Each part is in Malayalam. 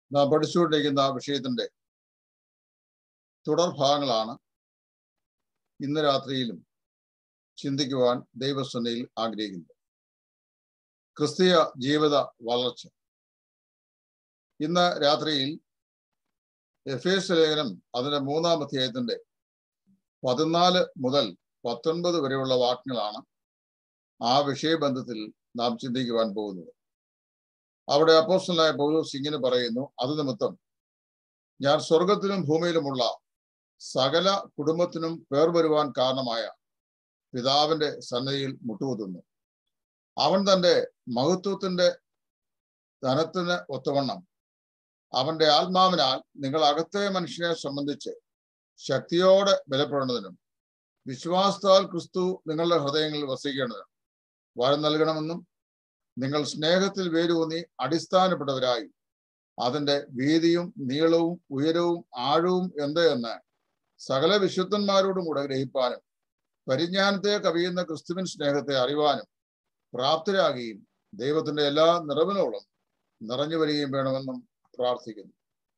നാം പഠിച്ചുകൊണ്ടിരിക്കുന്ന വിഷയത്തിന്റെ തുടർ ഭാഗങ്ങളാണ് ഇന്ന് രാത്രിയിലും ചിന്തിക്കുവാൻ ദൈവസന്നയിൽ ആഗ്രഹിക്കുന്നത് ക്രിസ്തീയ ജീവിത വളർച്ച ഇന്ന് രാത്രിയിൽ എഫ് എസ് ലേഖനം അതിന്റെ മൂന്നാം അധ്യായത്തിന്റെ പതിനാല് മുതൽ പത്തൊൻപത് വരെയുള്ള വാക്യങ്ങളാണ് ആ വിഷയബന്ധത്തിൽ നാം ചിന്തിക്കുവാൻ പോകുന്നത് അവിടെ അപ്പോസ്റ്റലായ പൗലോസ് ഇങ്ങനെ പറയുന്നു അത് നിമിത്തം ഞാൻ സ്വർഗത്തിലും ഭൂമിയിലുമുള്ള സകല കുടുംബത്തിനും പേർ വരുവാൻ കാരണമായ പിതാവിന്റെ സന്നദ്ധിയിൽ മുട്ടുകുത്തുന്നു അവൻ തന്റെ മഹത്വത്തിന്റെ ധനത്തിന് ഒത്തവണ്ണം അവന്റെ ആത്മാവിനാൽ നിങ്ങൾ അകത്തെ മനുഷ്യനെ സംബന്ധിച്ച് ശക്തിയോടെ ബലപ്പെടേണ്ടതിനും വിശ്വാസത്താൽ ക്രിസ്തു നിങ്ങളുടെ ഹൃദയങ്ങളിൽ വസിക്കേണ്ടതിനും വരം നൽകണമെന്നും നിങ്ങൾ സ്നേഹത്തിൽ വേരൂന്നി അടിസ്ഥാനപ്പെട്ടവരായി അതിന്റെ വീതിയും നീളവും ഉയരവും ആഴവും എന്ത് എന്ന് സകല വിശുദ്ധന്മാരോടും കൂടെ ഗ്രഹിപ്പാനും പരിജ്ഞാനത്തെ കവിയുന്ന ക്രിസ്തുവിൻ സ്നേഹത്തെ അറിവാനും പ്രാപ്തരാകുകയും ദൈവത്തിന്റെ എല്ലാ നിറവിനോളം നിറഞ്ഞു വരികയും വേണമെന്നും പ്രാർത്ഥിക്കുന്നു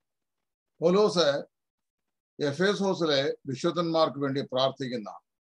പോലോസ് എഫേസോസിലെ വിശുദ്ധന്മാർക്ക് വേണ്ടി പ്രാർത്ഥിക്കുന്ന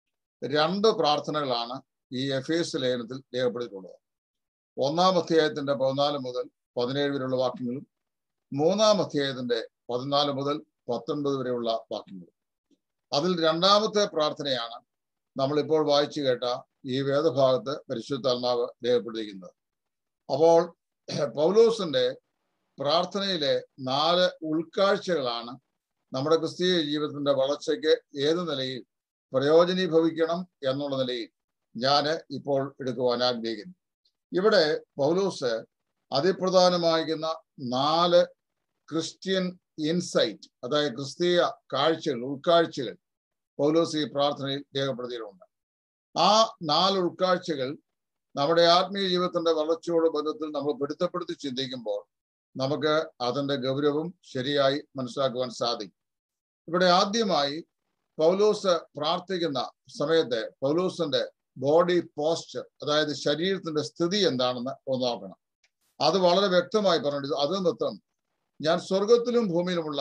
രണ്ട് പ്രാർത്ഥനകളാണ് ഈ എഫേസ് ലേഖനത്തിൽ രേഖപ്പെടുത്തിയിട്ടുള്ളത് ഒന്നാം അധ്യായത്തിന്റെ പതിനാല് മുതൽ പതിനേഴ് വരെയുള്ള വാക്യങ്ങളും മൂന്നാം അധ്യായത്തിന്റെ പതിനാല് മുതൽ പത്തൊൻപത് വരെയുള്ള വാക്യങ്ങളും അതിൽ രണ്ടാമത്തെ പ്രാർത്ഥനയാണ് നമ്മളിപ്പോൾ വായിച്ചു കേട്ട ഈ വേദഭാഗത്ത് പരിശുദ്ധാത്മാവ് രേഖപ്പെടുത്തിയിരിക്കുന്നത് അപ്പോൾ പൗലോസിന്റെ പ്രാർത്ഥനയിലെ നാല് ഉൾക്കാഴ്ചകളാണ് നമ്മുടെ ക്രിസ്തീയ ജീവിതത്തിന്റെ വളർച്ചയ്ക്ക് ഏത് നിലയിൽ പ്രയോജനീഭവിക്കണം എന്നുള്ള നിലയിൽ ഞാൻ ഇപ്പോൾ എടുക്കുവാൻ ആഗ്രഹിക്കുന്നു ഇവിടെ പൗലൂസ് അതിപ്രധാനമായിരിക്കുന്ന നാല് ക്രിസ്ത്യൻ ഇൻസൈറ്റ് അതായത് ക്രിസ്തീയ കാഴ്ചകൾ ഉൾക്കാഴ്ചകൾ പൗലോസ് ഈ പ്രാർത്ഥനയിൽ രേഖപ്പെടുത്തിയിട്ടുണ്ട് ആ നാല് ഉൾക്കാഴ്ചകൾ നമ്മുടെ ആത്മീയ ജീവിതത്തിന്റെ വളർച്ചയോട് ബന്ധത്തിൽ നമ്മൾ പിടുത്തപ്പെടുത്തി ചിന്തിക്കുമ്പോൾ നമുക്ക് അതിന്റെ ഗൗരവം ശരിയായി മനസ്സിലാക്കുവാൻ സാധിക്കും ഇവിടെ ആദ്യമായി പൗലോസ് പ്രാർത്ഥിക്കുന്ന സമയത്ത് പൗലോസിന്റെ ബോഡി പോസ്ചർ അതായത് ശരീരത്തിന്റെ സ്ഥിതി എന്താണെന്ന് ഒന്ന് നോക്കണം അത് വളരെ വ്യക്തമായി പറഞ്ഞിട്ട് അത് നിമിത്തം ഞാൻ സ്വർഗത്തിലും ഭൂമിയിലുമുള്ള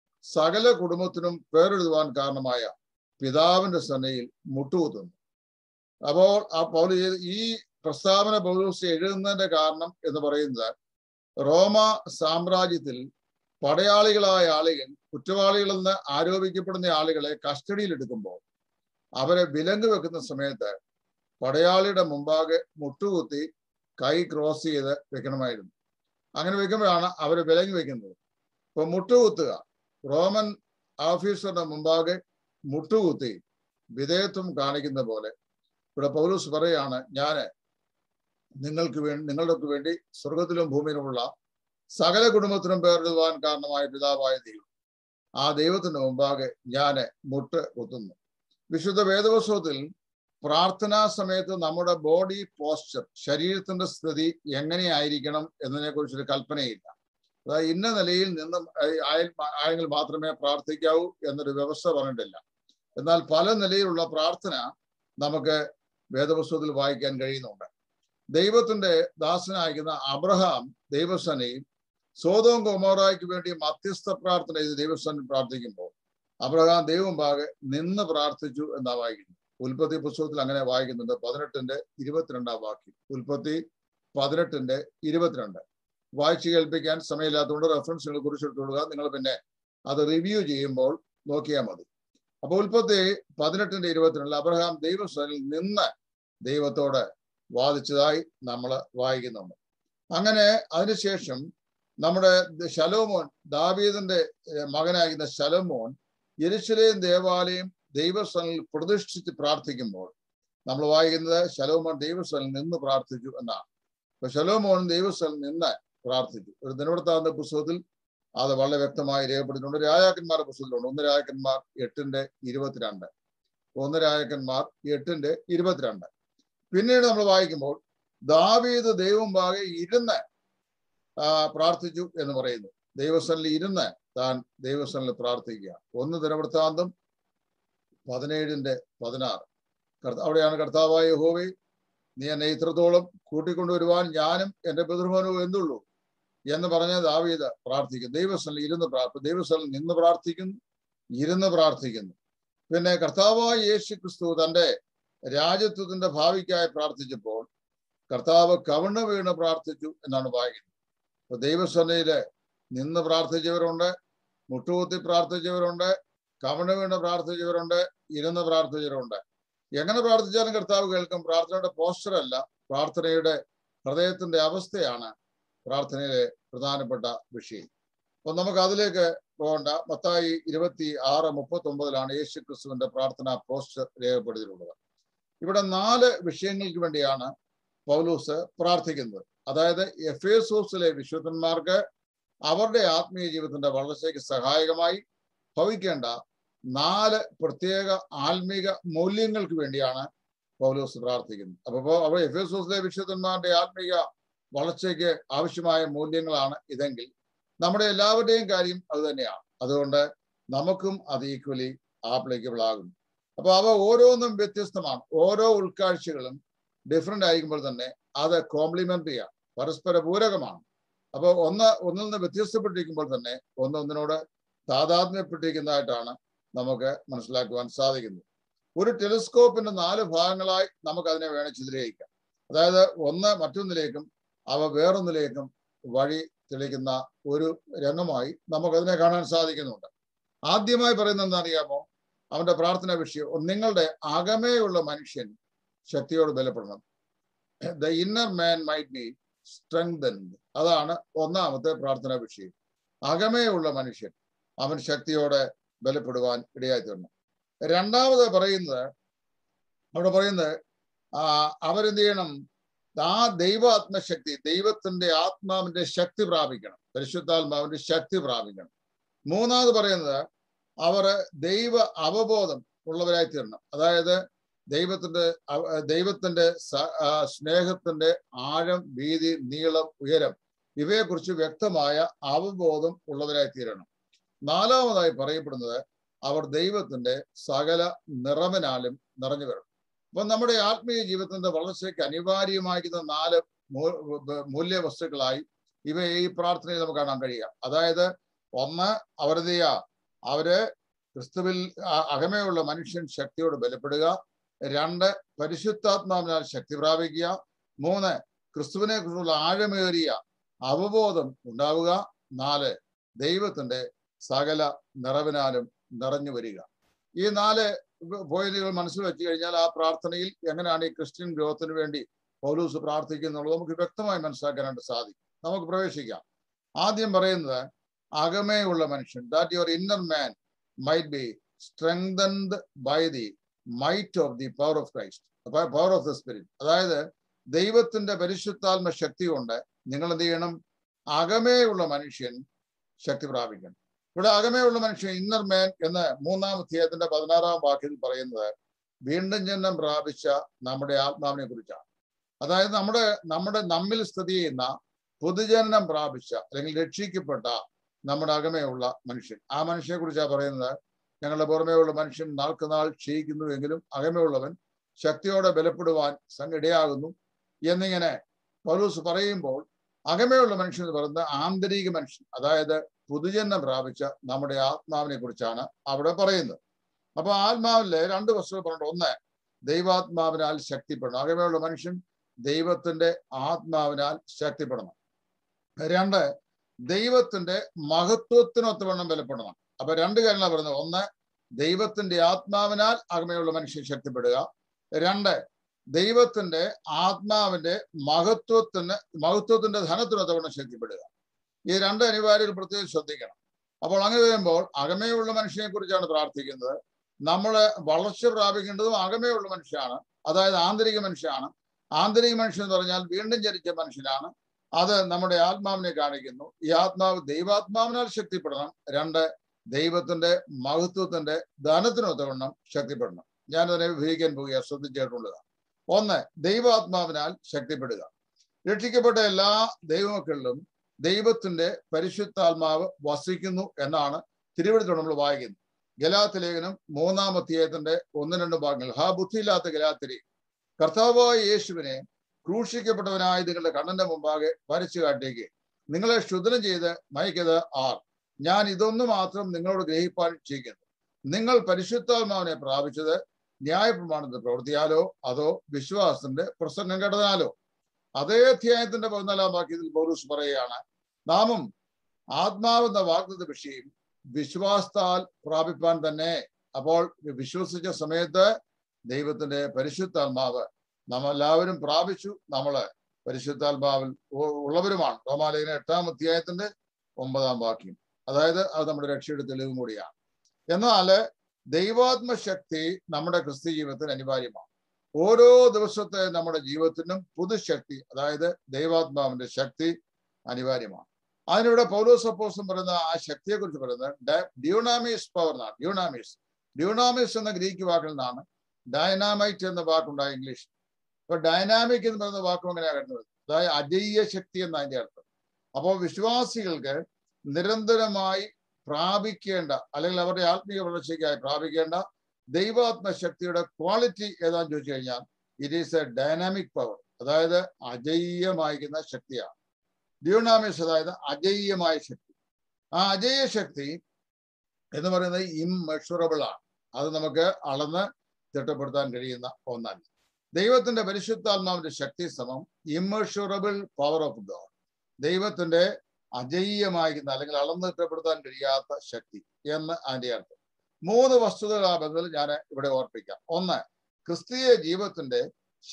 സകല കുടുംബത്തിനും പേരെഴുതുവാൻ കാരണമായ പിതാവിന്റെ സന്നയിൽ മുട്ടുകുത്തുന്നു അപ്പോൾ ആ പൗല ഈ പ്രസ്താവന പൗലോസ് എഴുതുന്നതിന്റെ കാരണം എന്ന് പറയുന്നത് റോമ സാമ്രാജ്യത്തിൽ പടയാളികളായ ആളുകൾ കുറ്റവാളികളെന്ന് ആരോപിക്കപ്പെടുന്ന ആളുകളെ കസ്റ്റഡിയിൽ എടുക്കുമ്പോൾ അവരെ വിലങ്ങ് വെക്കുന്ന സമയത്ത് പടയാളിയുടെ മുമ്പാകെ മുട്ടുകുത്തി കൈ ക്രോസ് ചെയ്ത് വെക്കണമായിരുന്നു അങ്ങനെ വെക്കുമ്പോഴാണ് അവരെ വിലങ്ങ് വെക്കുന്നത് ഇപ്പൊ മുട്ടുകുത്തുക റോമൻ ഓഫീസറുടെ മുമ്പാകെ മുട്ടുകുത്തി വിധേയത്വം കാണിക്കുന്ന പോലെ ഇവിടെ പൗലൂസ് പറയാണ് ഞാന് നിങ്ങൾക്ക് വേണ്ടി നിങ്ങളുടെ വേണ്ടി സ്വർഗത്തിലും ഭൂമിയിലുമുള്ള സകല കുടുംബത്തിനും പേരെഴുതുവാൻ കാരണമായ പിതാവായ ദൈവം ആ ദൈവത്തിന്റെ മുമ്പാകെ ഞാന് മുട്ട് കുത്തുന്നു വിശുദ്ധ വേദവസ്വത്തിൽ പ്രാർത്ഥനാ സമയത്ത് നമ്മുടെ ബോഡി പോസ്ചർ ശരീരത്തിന്റെ സ്ഥിതി എങ്ങനെയായിരിക്കണം എന്നതിനെ കുറിച്ചൊരു കൽപ്പനയില്ല അതായത് ഇന്ന നിലയിൽ നിന്നും ആയെങ്കിൽ മാത്രമേ പ്രാർത്ഥിക്കാവൂ എന്നൊരു വ്യവസ്ഥ പറഞ്ഞിട്ടില്ല എന്നാൽ പല നിലയിലുള്ള പ്രാർത്ഥന നമുക്ക് വേദപുസ്തകത്തിൽ വായിക്കാൻ കഴിയുന്നുണ്ട് ദൈവത്തിന്റെ ദാസനായിരിക്കുന്ന അബ്രഹാം ദൈവസനയും സോതവും കൊമോറായ്ക്ക് വേണ്ടി മധ്യസ്ഥ പ്രാർത്ഥന ചെയ്ത് ദൈവസ്ഥാനിൽ പ്രാർത്ഥിക്കുമ്പോൾ അബ്രഹാം ദൈവം പാകെ നിന്ന് പ്രാർത്ഥിച്ചു എന്നാ വായിക്കുന്നു ഉൽപ്പത്തി പുസ്തകത്തിൽ അങ്ങനെ വായിക്കുന്നുണ്ട് പതിനെട്ടിന്റെ ഇരുപത്തിരണ്ടാം വാക്യം ഉൽപ്പത്തി പതിനെട്ടിന്റെ ഇരുപത്തിരണ്ട് വായിച്ചു കേൾപ്പിക്കാൻ സമയമില്ലാത്തതുകൊണ്ട് റെഫറൻസുകൾ കുറിച്ചെടുത്തുകൊടുക്കുക നിങ്ങൾ പിന്നെ അത് റിവ്യൂ ചെയ്യുമ്പോൾ നോക്കിയാൽ മതി അപ്പൊ ഉൽപ്പത്തി പതിനെട്ടിന്റെ ഇരുപത്തിരണ്ടിൽ അബ്രഹാം ദൈവസ്ഥാനിൽ നിന്ന് ദൈവത്തോട് വാദിച്ചതായി നമ്മൾ വായിക്കുന്നുണ്ട് അങ്ങനെ അതിനുശേഷം നമ്മുടെ ശലോമോൻ ദാവീദിന്റെ മകനായിരുന്ന ശലോമോൻ യെരുശലേം ദേവാലയം ദൈവസ്ഥലിൽ പ്രതിഷ്ഠിച്ച് പ്രാർത്ഥിക്കുമ്പോൾ നമ്മൾ വായിക്കുന്നത് ശലോമോൻ ദൈവസ്ഥലിൽ നിന്ന് പ്രാർത്ഥിച്ചു എന്നാണ് അപ്പൊ ശലോമോൻ ദൈവസ്ഥലിൽ നിന്ന് പ്രാർത്ഥിച്ചു ഒരു ദിനവൃത്താന്ത പുസ്തകത്തിൽ അത് വളരെ വ്യക്തമായി രേഖപ്പെടുത്തിയിട്ടുണ്ട് രാജാക്കന്മാരുടെ പുസ്തകത്തിലുണ്ട് ഒന്ന് രാജാക്കന്മാർ എട്ടിന്റെ ഇരുപത്തിരണ്ട് ഒന്ന് രാജാക്കന്മാർ എട്ടിന്റെ ഇരുപത്തിരണ്ട് പിന്നീട് നമ്മൾ വായിക്കുമ്പോൾ ദാവീദ് ദൈവം പാകെ ഇരുന്ന് പ്രാർത്ഥിച്ചു എന്ന് പറയുന്നു ദൈവസ്ഥലിൽ ഇരുന്ന് താൻ ദൈവസ്ഥലിൽ പ്രാർത്ഥിക്കുക ഒന്ന് ദിനവൃത്താന്തം പതിനേഴിന്റെ പതിനാറ് അവിടെയാണ് കർത്താവായ യഹോവേ നീ എന്നെ ഇത്രത്തോളം കൂട്ടിക്കൊണ്ടുവരുവാൻ ഞാനും എന്റെ പിതൃഭവനവും എന്തുള്ളൂ എന്ന് പറഞ്ഞ ദാവീദ് പ്രാർത്ഥിക്കുന്നു ദൈവസ്ഥലിൽ ഇരുന്ന് പ്രാർത്ഥിക്കും ദൈവസ്ഥലിൽ നിന്ന് പ്രാർത്ഥിക്കുന്നു ഇരുന്ന് പ്രാർത്ഥിക്കുന്നു പിന്നെ കർത്താവായ യേശു ക്രിസ്തു തന്റെ രാജ്യത്വത്തിന്റെ ഭാവിക്കായി പ്രാർത്ഥിച്ചപ്പോൾ കർത്താവ് കവിണ് വീണ് പ്രാർത്ഥിച്ചു എന്നാണ് വായിക്കുന്നത് അപ്പൊ ദൈവസഭയില് നിന്ന് പ്രാർത്ഥിച്ചവരുണ്ട് മുട്ടുകുത്തി പ്രാർത്ഥിച്ചവരുണ്ട് കവിണ് വീണ് പ്രാർത്ഥിച്ചവരുണ്ട് ഇരുന്ന് പ്രാർത്ഥിച്ചവരുണ്ട് എങ്ങനെ പ്രാർത്ഥിച്ചാലും കർത്താവ് കേൾക്കും പ്രാർത്ഥനയുടെ പോസ്റ്റർ അല്ല പ്രാർത്ഥനയുടെ ഹൃദയത്തിന്റെ അവസ്ഥയാണ് പ്രാർത്ഥനയിലെ പ്രധാനപ്പെട്ട വിഷയം അപ്പൊ നമുക്ക് അതിലേക്ക് പോകണ്ട മത്തായി ഇരുപത്തി ആറ് മുപ്പത്തി ഒമ്പതിലാണ് യേശു ക്രിസ്തുവിന്റെ പ്രാർത്ഥന പോസ്റ്റർ രേഖപ്പെടുത്തിയിട്ടുള്ളത് ഇവിടെ നാല് വിഷയങ്ങൾക്ക് വേണ്ടിയാണ് പൗലൂസ് പ്രാർത്ഥിക്കുന്നത് അതായത് എഫേസോസിലെ വിശുദ്ധന്മാർക്ക് അവരുടെ ആത്മീയ ജീവിതത്തിന്റെ വളർച്ചയ്ക്ക് സഹായകമായി ഭവിക്കേണ്ട നാല് പ്രത്യേക ആത്മീക മൂല്യങ്ങൾക്ക് വേണ്ടിയാണ് പൗലോസ് പ്രാർത്ഥിക്കുന്നത് അപ്പൊ അപ്പൊ എഫേസോസിലെ വിശുദ്ധന്മാരുടെ ആത്മീക വളർച്ചയ്ക്ക് ആവശ്യമായ മൂല്യങ്ങളാണ് ഇതെങ്കിൽ നമ്മുടെ എല്ലാവരുടെയും കാര്യം അത് തന്നെയാണ് അതുകൊണ്ട് നമുക്കും അത് ഈക്വലി ആപ്ലിക്കബിൾ ആകും അപ്പൊ അവ ഓരോന്നും വ്യത്യസ്തമാണ് ഓരോ ഉൾക്കാഴ്ചകളും ഡിഫറെന്റ് ആയിരിക്കുമ്പോൾ തന്നെ അത് കോംപ്ലിമെന്ററി ആണ് പരസ്പര പൂരകമാണ് അപ്പൊ ഒന്ന് ഒന്നിൽ നിന്ന് വ്യത്യസ്തപ്പെട്ടിരിക്കുമ്പോൾ തന്നെ ഒന്ന് ഒന്നിനോട് താതാത്മ്യപ്പെട്ടിരിക്കുന്നതായിട്ടാണ് നമുക്ക് മനസ്സിലാക്കുവാൻ സാധിക്കുന്നത് ഒരു ടെലിസ്കോപ്പിന്റെ നാല് ഭാഗങ്ങളായി നമുക്ക് അതിനെ വേണം ചിത്രീകരിക്കാം അതായത് ഒന്ന് മറ്റൊന്നിലേക്കും അവ വേറൊന്നിലേക്കും വഴി തെളിക്കുന്ന ഒരു രംഗമായി നമുക്കതിനെ കാണാൻ സാധിക്കുന്നുണ്ട് ആദ്യമായി പറയുന്നത് എന്താണെന്നറിയാമോ അവന്റെ പ്രാർത്ഥന വിഷയം നിങ്ങളുടെ അകമേയുള്ള മനുഷ്യൻ ശക്തിയോട് ബലപ്പെടണം the inner man might be strengthened അതാണ് ഒന്നാമത്തെ പ്രാർത്ഥനാ വിഷയം അകമേയുള്ള മനുഷ്യൻ അവൻ ശക്തിയോടെ ബലപ്പെടുവാൻ ഇടയായി തീർന്നു രണ്ടാമത് പറയുന്നത് അവിടെ പറയുന്നത് ആ അവരെന്ത് ചെയ്യണം ആ ദൈവാത്മശക്തി ദൈവത്തിന്റെ ആത്മാവിന്റെ ശക്തി പ്രാപിക്കണം പരിശുദ്ധാത്മാവിന്റെ ശക്തി പ്രാപിക്കണം മൂന്നാമത് പറയുന്നത് അവർ ദൈവ അവബോധം ഉള്ളവരായി തീരണം അതായത് ദൈവത്തിന്റെ ദൈവത്തിന്റെ സ്നേഹത്തിന്റെ ആഴം വീതി നീളം ഉയരം ഇവയെക്കുറിച്ച് വ്യക്തമായ അവബോധം ഉള്ളവരായി തീരണം നാലാമതായി പറയപ്പെടുന്നത് അവർ ദൈവത്തിന്റെ സകല നിറവിനാലും നിറഞ്ഞു വരണം അപ്പൊ നമ്മുടെ ആത്മീയ ജീവിതത്തിന്റെ വളർച്ചയ്ക്ക് അനിവാര്യമായിരിക്കുന്ന നാല് മൂല്യ വസ്തുക്കളായി ഇവയെ ഈ പ്രാർത്ഥനയിൽ നമുക്ക് കാണാൻ കഴിയുക അതായത് ഒന്ന് അവരതയ അവര് ക്രിസ്തുവിൽ അകമയുള്ള മനുഷ്യൻ ശക്തിയോട് ബലപ്പെടുക രണ്ട് പരിശുദ്ധാത്മാവിനാൽ ശക്തി പ്രാപിക്കുക മൂന്ന് ക്രിസ്തുവിനെ കുറിച്ചുള്ള ആഴമേറിയ അവബോധം ഉണ്ടാവുക നാല് ദൈവത്തിന്റെ സകല നിറവിനാലും നിറഞ്ഞു വരിക ഈ നാല് പോയിന്റുകൾ മനസ്സിൽ വെച്ച് കഴിഞ്ഞാൽ ആ പ്രാർത്ഥനയിൽ എങ്ങനെയാണ് ഈ ക്രിസ്ത്യൻ ഗ്രോത്തിന് വേണ്ടി പൗലൂസ് പ്രാർത്ഥിക്കുന്നുള്ളത് നമുക്ക് വ്യക്തമായി മനസ്സിലാക്കാനായിട്ട് സാധിക്കും നമുക്ക് പ്രവേശിക്കാം ആദ്യം പറയുന്നത് അകമേയുള്ള മനുഷ്യൻ that your inner man might be strengthened by the might of the power of Christ power of the spirit അതായത് ദൈവത്തിന്റെ പരിശുദ്ധാത്മ ശക്തി കൊണ്ട് നിങ്ങൾ എന്ത് ചെയ്യണം അകമേയുള്ള മനുഷ്യൻ ശക്തി പ്രാപിക്കണം ഇവിടെ അകമേയുള്ള മനുഷ്യൻ ഇന്നർ മാൻ എന്ന് മൂന്നാം അധ്യായത്തിന്റെ പതിനാറാം വാക്യത്തിൽ പറയുന്നത് വീണ്ടും ജന്മം പ്രാപിച്ച നമ്മുടെ ആത്മാവിനെ കുറിച്ചാണ് അതായത് നമ്മുടെ നമ്മുടെ നമ്മിൽ സ്ഥിതി ചെയ്യുന്ന പൊതുജനനം പ്രാപിച്ച അല്ലെങ്കിൽ രക്ഷിക്കപ്പെട്ട നമ്മുടെ അകമയുള്ള മനുഷ്യൻ ആ മനുഷ്യനെ കുറിച്ചാണ് പറയുന്നത് ഞങ്ങളുടെ പുറമേയുള്ള മനുഷ്യൻ നാൾക്ക് നാൾ ക്ഷയിക്കുന്നു എങ്കിലും അകമയുള്ളവൻ ശക്തിയോടെ ബലപ്പെടുവാൻ സംഘടയാകുന്നു എന്നിങ്ങനെ പൗലൂസ് പറയുമ്പോൾ അകമയുള്ള മനുഷ്യൻ എന്ന് പറയുന്നത് ആന്തരിക മനുഷ്യൻ അതായത് പുതുജന്മം പ്രാപിച്ച നമ്മുടെ ആത്മാവിനെ കുറിച്ചാണ് അവിടെ പറയുന്നത് അപ്പൊ ആത്മാവിലെ രണ്ട് വസ്തുക്കൾ പറഞ്ഞു ഒന്ന് ദൈവാത്മാവിനാൽ ശക്തിപ്പെടണം അകമയുള്ള മനുഷ്യൻ ദൈവത്തിന്റെ ആത്മാവിനാൽ ശക്തിപ്പെടണം രണ്ട് ദൈവത്തിന്റെ മഹത്വത്തിനൊത്തവണ്ണം ബലപ്പെടണം അപ്പൊ രണ്ട് കാര്യങ്ങളാണ് പറയുന്നത് ഒന്ന് ദൈവത്തിന്റെ ആത്മാവിനാൽ അകമയുള്ള മനുഷ്യൻ ശക്തിപ്പെടുക രണ്ട് ദൈവത്തിന്റെ ആത്മാവിന്റെ മഹത്വത്തിന് മഹത്വത്തിന്റെ ധനത്തിനൊത്തവണ്ണം ശക്തിപ്പെടുക ഈ രണ്ട് അനിവാര്യങ്ങൾ പ്രത്യേകം ശ്രദ്ധിക്കണം അപ്പോൾ അങ്ങനെ വരുമ്പോൾ അകമയുള്ള മനുഷ്യനെ കുറിച്ചാണ് പ്രാർത്ഥിക്കുന്നത് നമ്മൾ വളർച്ച പ്രാപിക്കേണ്ടതും അകമയുള്ള മനുഷ്യനാണ് അതായത് ആന്തരിക മനുഷ്യനാണ് ആന്തരിക മനുഷ്യൻ എന്ന് പറഞ്ഞാൽ വീണ്ടും ജനിച്ച മനുഷ്യനാണ് അത് നമ്മുടെ ആത്മാവിനെ കാണിക്കുന്നു ഈ ആത്മാവ് ദൈവാത്മാവിനാൽ ശക്തിപ്പെടണം രണ്ട് ദൈവത്തിന്റെ മഹത്വത്തിന്റെ ധനത്തിനൊത്തവണ്ണം ശക്തിപ്പെടണം ഞാനതിനെ വിഭജിക്കാൻ പോകുക ശ്രദ്ധിച്ചിട്ടുള്ളത് ഒന്ന് ദൈവാത്മാവിനാൽ ശക്തിപ്പെടുക രക്ഷിക്കപ്പെട്ട എല്ലാ ദൈവമക്കളിലും ദൈവത്തിന്റെ പരിശുദ്ധാത്മാവ് വസിക്കുന്നു എന്നാണ് തിരുവനന്തപുരം നമ്മൾ വായിക്കുന്നത് ഗലാത്ത് ലേഖനം മൂന്നാം അധ്യായത്തിന്റെ ഒന്ന് രണ്ട് ഭാഗങ്ങൾ ഹാ ബുദ്ധിയില്ലാത്ത ഗലാത്തിരി കർത്താവായ യേശുവിനെ ക്രൂശിക്കപ്പെട്ടവനായ നിങ്ങളുടെ കണ്ണന്റെ മുമ്പാകെ വരച്ചു കാട്ടിയേക്ക് നിങ്ങളെ ശുദ്ധനം ചെയ്ത് മയക്കത് ആർ ഞാൻ ഇതൊന്നു മാത്രം നിങ്ങളോട് ഗ്രഹിപ്പാൻ ചെയ്യുന്നു നിങ്ങൾ പരിശുദ്ധാത്മാവിനെ പ്രാപിച്ചത് ന്യായപ്രമാണത്തിന്റെ പ്രവൃത്തിയാലോ അതോ വിശ്വാസത്തിന്റെ പ്രസംഗം കേട്ടതിനാലോ അതേ അധ്യായത്തിന്റെ പതിനാലാം വാക്യത്തിൽ പൗലൂസ് പറയുകയാണ് നാമും ആത്മാവെന്ന വാഗ്ദത്ത വിഷയം വിശ്വാസത്താൽ പ്രാപിപ്പാൻ തന്നെ അപ്പോൾ വിശ്വസിച്ച സമയത്ത് ദൈവത്തിന്റെ പരിശുദ്ധാത്മാവ് നാം എല്ലാവരും പ്രാപിച്ചു നമ്മള് പരിശുദ്ധാത്മാവിൽ ഉ- ഉള്ളവരുമാണ് റോമാലയന എട്ടാം അധ്യായത്തിന്റെ ഒമ്പതാം വാക്യം അതായത് അത് നമ്മുടെ രക്ഷയുടെ തെളിവും കൂടിയാണ് എന്നാല് ദൈവാത്മശക്തി നമ്മുടെ ക്രിസ്ത്യ ജീവിതത്തിന് അനിവാര്യമാണ് ഓരോ ദിവസത്തെ നമ്മുടെ ജീവിതത്തിനും പുതുശക്തി അതായത് ദൈവാത്മാവിന്റെ ശക്തി അനിവാര്യമാണ് അതിനിവിടെ പൗലോസ് അപ്പോസം പറയുന്ന ആ ശക്തിയെ കുറിച്ച് പറയുന്നത് ഡ്യൂണാമിസ് പവർ എന്നാണ് ഡ്യൂണാമിസ് ഡ്യൂണാമിസ് എന്ന ഗ്രീക്ക് വാക്കിൽ നിന്നാണ് ഡൈനാമൈറ്റ് എന്ന വാക്കുണ്ടായ ഇംഗ്ലീഷ് ഇപ്പൊ ഡൈനാമിക് എന്ന് പറയുന്ന വാക്കും അങ്ങനെയാണ് വരുന്നത് അതായത് അജയ്യ ശക്തി എന്ന അതിന്റെ അർത്ഥം അപ്പോൾ വിശ്വാസികൾക്ക് നിരന്തരമായി പ്രാപിക്കേണ്ട അല്ലെങ്കിൽ അവരുടെ ആത്മീയ വളർച്ചയ്ക്കായി പ്രാപിക്കേണ്ട ദൈവാത്മ ശക്തിയുടെ ക്വാളിറ്റി ഏതാന്ന് ചോദിച്ചു കഴിഞ്ഞാൽ it is a dynamic power അതായത് അജയ്യമായിരിക്കുന്ന ശക്തിയാണ് ഡ്യൂണാമിസ് അതായത് അജയ്യമായ ശക്തി ആ അജയ്യ ശക്തി എന്ന് പറയുന്നത് ഇംമെഷറബിൾ ആണ് അത് നമുക്ക് അളന്ന് തിട്ടപ്പെടുത്താൻ കഴിയുന്ന ഒന്നല്ല ദൈവത്തിന്റെ പരിശുദ്ധാത്മാവിന്റെ ശക്തി സമം ഇമ്മഷറബിൾ പവർ ഓഫ് ഗോഡ് ദൈവത്തിന്റെ അജയ്യമായിരിക്കുന്ന അല്ലെങ്കിൽ അളന്ന് തിട്ടപ്പെടുത്താൻ കഴിയാത്ത ശക്തി എന്ന് അതിന്റെ അർത്ഥം മൂന്ന് വസ്തുതകൾ ആ ബന്ധത്തിൽ ഞാൻ ഇവിടെ ഓർപ്പിക്കാം ഒന്ന് ക്രിസ്തീയ ജീവിതത്തിന്റെ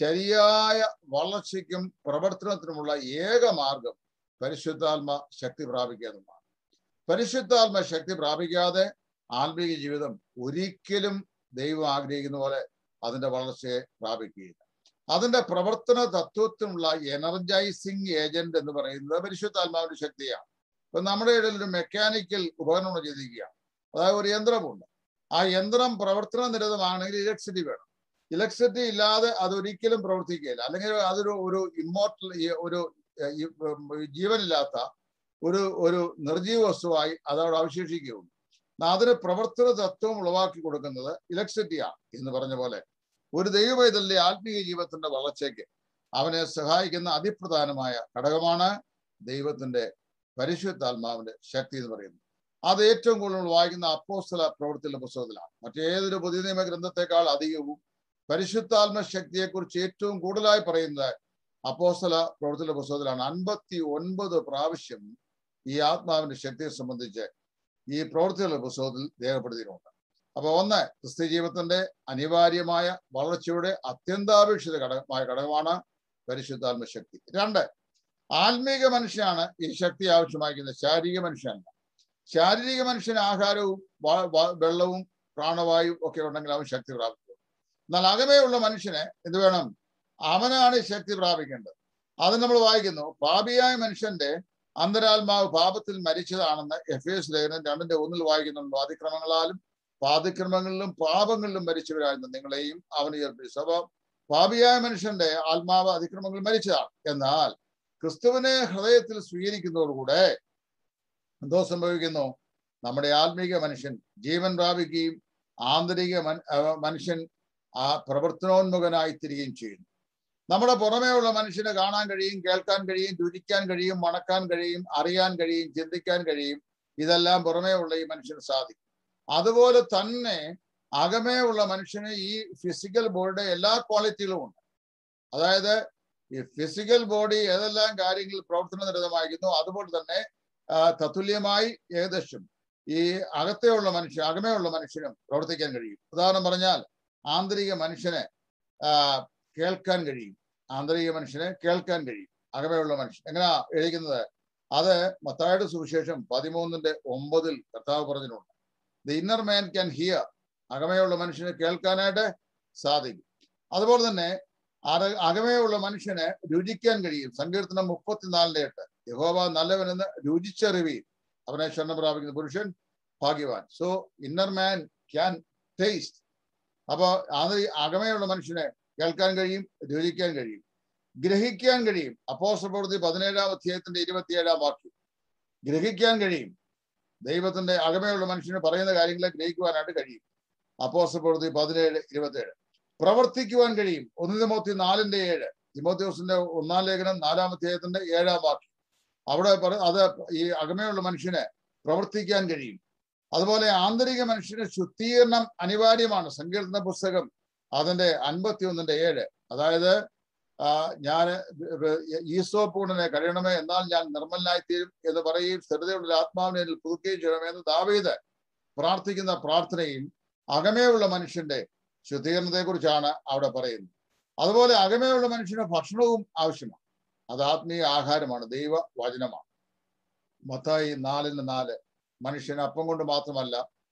ശരിയായ വളർച്ചയ്ക്കും പ്രവർത്തനത്തിനുമുള്ള ഏക മാർഗം പരിശുദ്ധാത്മ ശക്തി പ്രാപിക്കുക എന്നതാണ് പരിശുദ്ധാത്മ ശക്തി പ്രാപിക്കാതെ ആത്മീയ ജീവിതം ഒരിക്കലും ദൈവം ആഗ്രഹിക്കുന്ന പോലെ അതിന്റെ വളർച്ചയെ പ്രാപിക്കുകയില്ല അതിന്റെ പ്രവർത്തന തത്വത്തിനുള്ള എനർജൈസിങ് ഏജന്റ് എന്ന് പറയുന്നത് പരിശുദ്ധാത്മാവിന്റെ ശക്തിയാണ് ഇപ്പൊ നമ്മുടെ ഇടയിൽ ഒരു മെക്കാനിക്കൽ ഉപകരണം ചെയ്തിരിക്കുകയാണ് അതായത് ഒരു യന്ത്രമുണ്ട് ആ യന്ത്രം പ്രവർത്തന നിരതമാണെങ്കിൽ ഇലക്ട്രിസിറ്റി വേണം ഇലക്ട്രിസിറ്റി ഇല്ലാതെ അത് ഒരിക്കലും പ്രവർത്തിക്കുകയില്ല അല്ലെങ്കിൽ അതൊരു ഒരു ഇമ്മോർട്ടൽ ഒരു ഏർ, ഈ, ഉം, ജീവനില്ലാത്ത ഒരു ഒരു നിർജീവ വസ്തുവായി അതവിടെ അവശേഷിക്കുകയുള്ളൂ അതിന് പ്രവർത്തന തത്വം ഉളവാക്കി കൊടുക്കുന്നത് ഇലക്ട്രിസിറ്റിയാണ് എന്ന് പറഞ്ഞ പോലെ ഒരു ദൈവവേദലിന്റെ ആത്മീയ ജീവിതത്തിന്റെ വളർച്ചയ്ക്ക് അവനെ സഹായിക്കുന്ന അതിപ്രധാനമായ ഘടകമാണ് ദൈവത്തിന്റെ പരിശുദ്ധാത്മാവിന്റെ ശക്തി എന്ന് പറയുന്നത് അത് ഏറ്റവും കൂടുതൽ വായിക്കുന്ന അപ്പോസ്തല പ്രവൃത്തിയുടെ പുസ്തകത്തിലാണ് മറ്റേതൊരു പുതിയ നിയമ ഗ്രന്ഥത്തെക്കാൾ അധികവും പരിശുദ്ധാത്മ ശക്തിയെക്കുറിച്ച് ഏറ്റവും കൂടുതലായി പറയുന്നത് അപ്പോസ്തല പ്രവൃത്തിയുടെ പുസ്തകത്തിലാണ് അൻപത്തി ഒൻപത് പ്രാവശ്യം ഈ ആത്മാവിന്റെ ശക്തിയെ സംബന്ധിച്ച് ഈ പ്രവൃത്തികളുടെ പുസ്തകത്തിൽ രേഖപ്പെടുത്തിയിട്ടുണ്ട് അപ്പൊ ഒന്ന് ക്രിസ്ത്യ ജീവിതത്തിന്റെ അനിവാര്യമായ വളർച്ചയുടെ അത്യന്താപേക്ഷിത ഘടകമായ ഘടകമാണ് പരിശുദ്ധാത്മ ശക്തി രണ്ട് ആത്മീക മനുഷ്യനാണ് ഈ ശക്തി ആവശ്യമായിരിക്കുന്നത് ശാരീരിക മനുഷ്യനല്ല ശാരീരിക മനുഷ്യന് ആഹാരവും വ- വ- വെള്ളവും പ്രാണവായുവും ഒക്കെ ഉണ്ടെങ്കിൽ അവൻ ശക്തി പ്രാപിക്കും എന്നാൽ അകമേയുള്ള മനുഷ്യന് എന്ത് വേണം അവനാണ് ഈ ശക്തി പ്രാപിക്കേണ്ടത് അത് നമ്മൾ വായിക്കുന്നു പാപിയായ മനുഷ്യന്റെ അന്തരാത്മാവ് പാപത്തിൽ മരിച്ചതാണെന്ന് എഫ് എസ് ലേഖനം രണ്ടിന്റെ ഒന്നിൽ വായിക്കുന്നുണ്ടോ അതിക്രമങ്ങളാലും പാതിക്രമങ്ങളിലും പാപങ്ങളിലും മരിച്ചവരായിരുന്നു നിങ്ങളെയും അവന് ഉയർപ്പിച്ചു അപ്പൊ പാപിയായ മനുഷ്യന്റെ ആത്മാവ് അതിക്രമങ്ങളിൽ മരിച്ചതാണ് എന്നാൽ ക്രിസ്തുവിനെ ഹൃദയത്തിൽ സ്വീകരിക്കുന്നതോടുകൂടെ എന്തോ സംഭവിക്കുന്നു നമ്മുടെ ആത്മീക മനുഷ്യൻ ജീവൻ പ്രാപിക്കുകയും ആന്തരിക മൻ- ആ, മനുഷ്യൻ ആ പ്രവർത്തനോന്മുഖനായി തീരുകയും ചെയ്യുന്നു നമ്മുടെ പുറമേയുള്ള മനുഷ്യന് കാണാൻ കഴിയും കേൾക്കാൻ കഴിയും രുചിക്കാൻ കഴിയും മണക്കാൻ കഴിയും അറിയാൻ കഴിയും ചിന്തിക്കാൻ കഴിയും ഇതെല്ലാം പുറമേ ഉള്ള ഈ മനുഷ്യന് സാധിക്കും അതുപോലെ തന്നെ അകമേ ഉള്ള മനുഷ്യന് ഈ ഫിസിക്കൽ ബോഡിയുടെ എല്ലാ ക്വാളിറ്റികളും ഉണ്ട് അതായത് ഈ ഫിസിക്കൽ ബോഡി ഏതെല്ലാം കാര്യങ്ങളിൽ പ്രവർത്തന നിരതമായിരിക്കുന്നു അതുപോലെ തന്നെ ആ, തത്തുല്യമായി ഏകദേശം ഈ അകത്തെയുള്ള മനുഷ്യൻ അകമേയുള്ള മനുഷ്യനും പ്രവർത്തിക്കാൻ കഴിയും ഉദാഹരണം പറഞ്ഞാൽ ആന്തരിക മനുഷ്യന് ആ, കേൾക്കാൻ കഴിയും ആന്തരിക മനുഷ്യന് കേൾക്കാൻ കഴിയും അകമേയുള്ള മനുഷ്യൻ എങ്ങനെയാ എഴുതിക്കുന്നത് അത് മത്തായുടെ സുവിശേഷം പതിമൂന്നിന്റെ ഒമ്പതിൽ കർത്താവ് പറഞ്ഞിട്ടുണ്ട് the inner man can hear അകമയുള്ള മനുഷ്യന് കേൾക്കാനായിട്ട് സാധിക്കും അതുപോലെ തന്നെ അര- അകമയുള്ള മനുഷ്യന് രുചിക്കാൻ കഴിയും സങ്കീർത്തനം മുപ്പത്തിനാലിന്റെ എട്ട് യഹോവ നല്ലവനെന്ന് രുചിച്ചറിവി അവനെ ക്ഷണം പ്രാപിക്കുന്ന പുരുഷൻ ഭാഗ്യവാൻ so inner man can taste അപ്പൊ അത് അകമയുള്ള മനുഷ്യന് കേൾക്കാൻ കഴിയും രുചിക്കാൻ കഴിയും ഗ്രഹിക്കാൻ കഴിയും അപ്പോസ്റ്റൽ പ്രവൃത്തി പതിനേഴാം അധ്യായത്തിന്റെ ഇരുപത്തിയേഴാം വാക്യം ഗ്രഹിക്കാൻ കഴിയും ദൈവത്തിന്റെ അകമയുള്ള മനുഷ്യന് പറയുന്ന കാര്യങ്ങളെ ഗ്രഹിക്കുവാനായിട്ട് കഴിയും അപ്പോസ്റ്റൽ പ്രവൃത്തി പതിനേഴ് ഇരുപത്തിയേഴ് പ്രവർത്തിക്കുവാൻ കഴിയും ഒന്ന് തിമോത്തി നാലിന്റെ ഏഴ് തിമോത്യോസിന്റെ ഒന്നാം ലേഖനം നാലാം അധ്യായത്തിന്റെ ഏഴാം വാക്യം അവിടെ പറ- അത് ഈ അകമയുള്ള മനുഷ്യന് പ്രവർത്തിക്കാൻ കഴിയും അതുപോലെ ആന്തരിക മനുഷ്യന് ശുദ്ധീകരണം അനിവാര്യമാണ് സങ്കീർത്തന പുസ്തകം അതിന്റെ അൻപത്തി ഒന്നിന്റെ ഏഴ് അതായത് ഞാൻ ഈസോപ്പൂണിനെ കഴിയണമേ എന്നാൽ ഞാൻ നിർമ്മലനായി തീരും എന്ന് പറയുകയും സ്ഥിരതയുള്ള ആത്മാവിനെ എന്നിൽ പുതുക്കുകയും ചെയ്യണമേ എന്ന് ദാവീദ് പ്രാർത്ഥിക്കുന്ന പ്രാർത്ഥനയും അകമേയുള്ള മനുഷ്യന്റെ ശുദ്ധീകരണത്തെ കുറിച്ചാണ് അവിടെ പറയുന്നത് അതുപോലെ അകമേയുള്ള മനുഷ്യന് ഭക്ഷണവും ആവശ്യമാണ് അത് ആത്മീയ ആഹാരമാണ് ദൈവ വചനമാണ് മത്തായി നാലിന് നാല് മനുഷ്യൻ അപ്പം കൊണ്ട് മാത്രമല്ല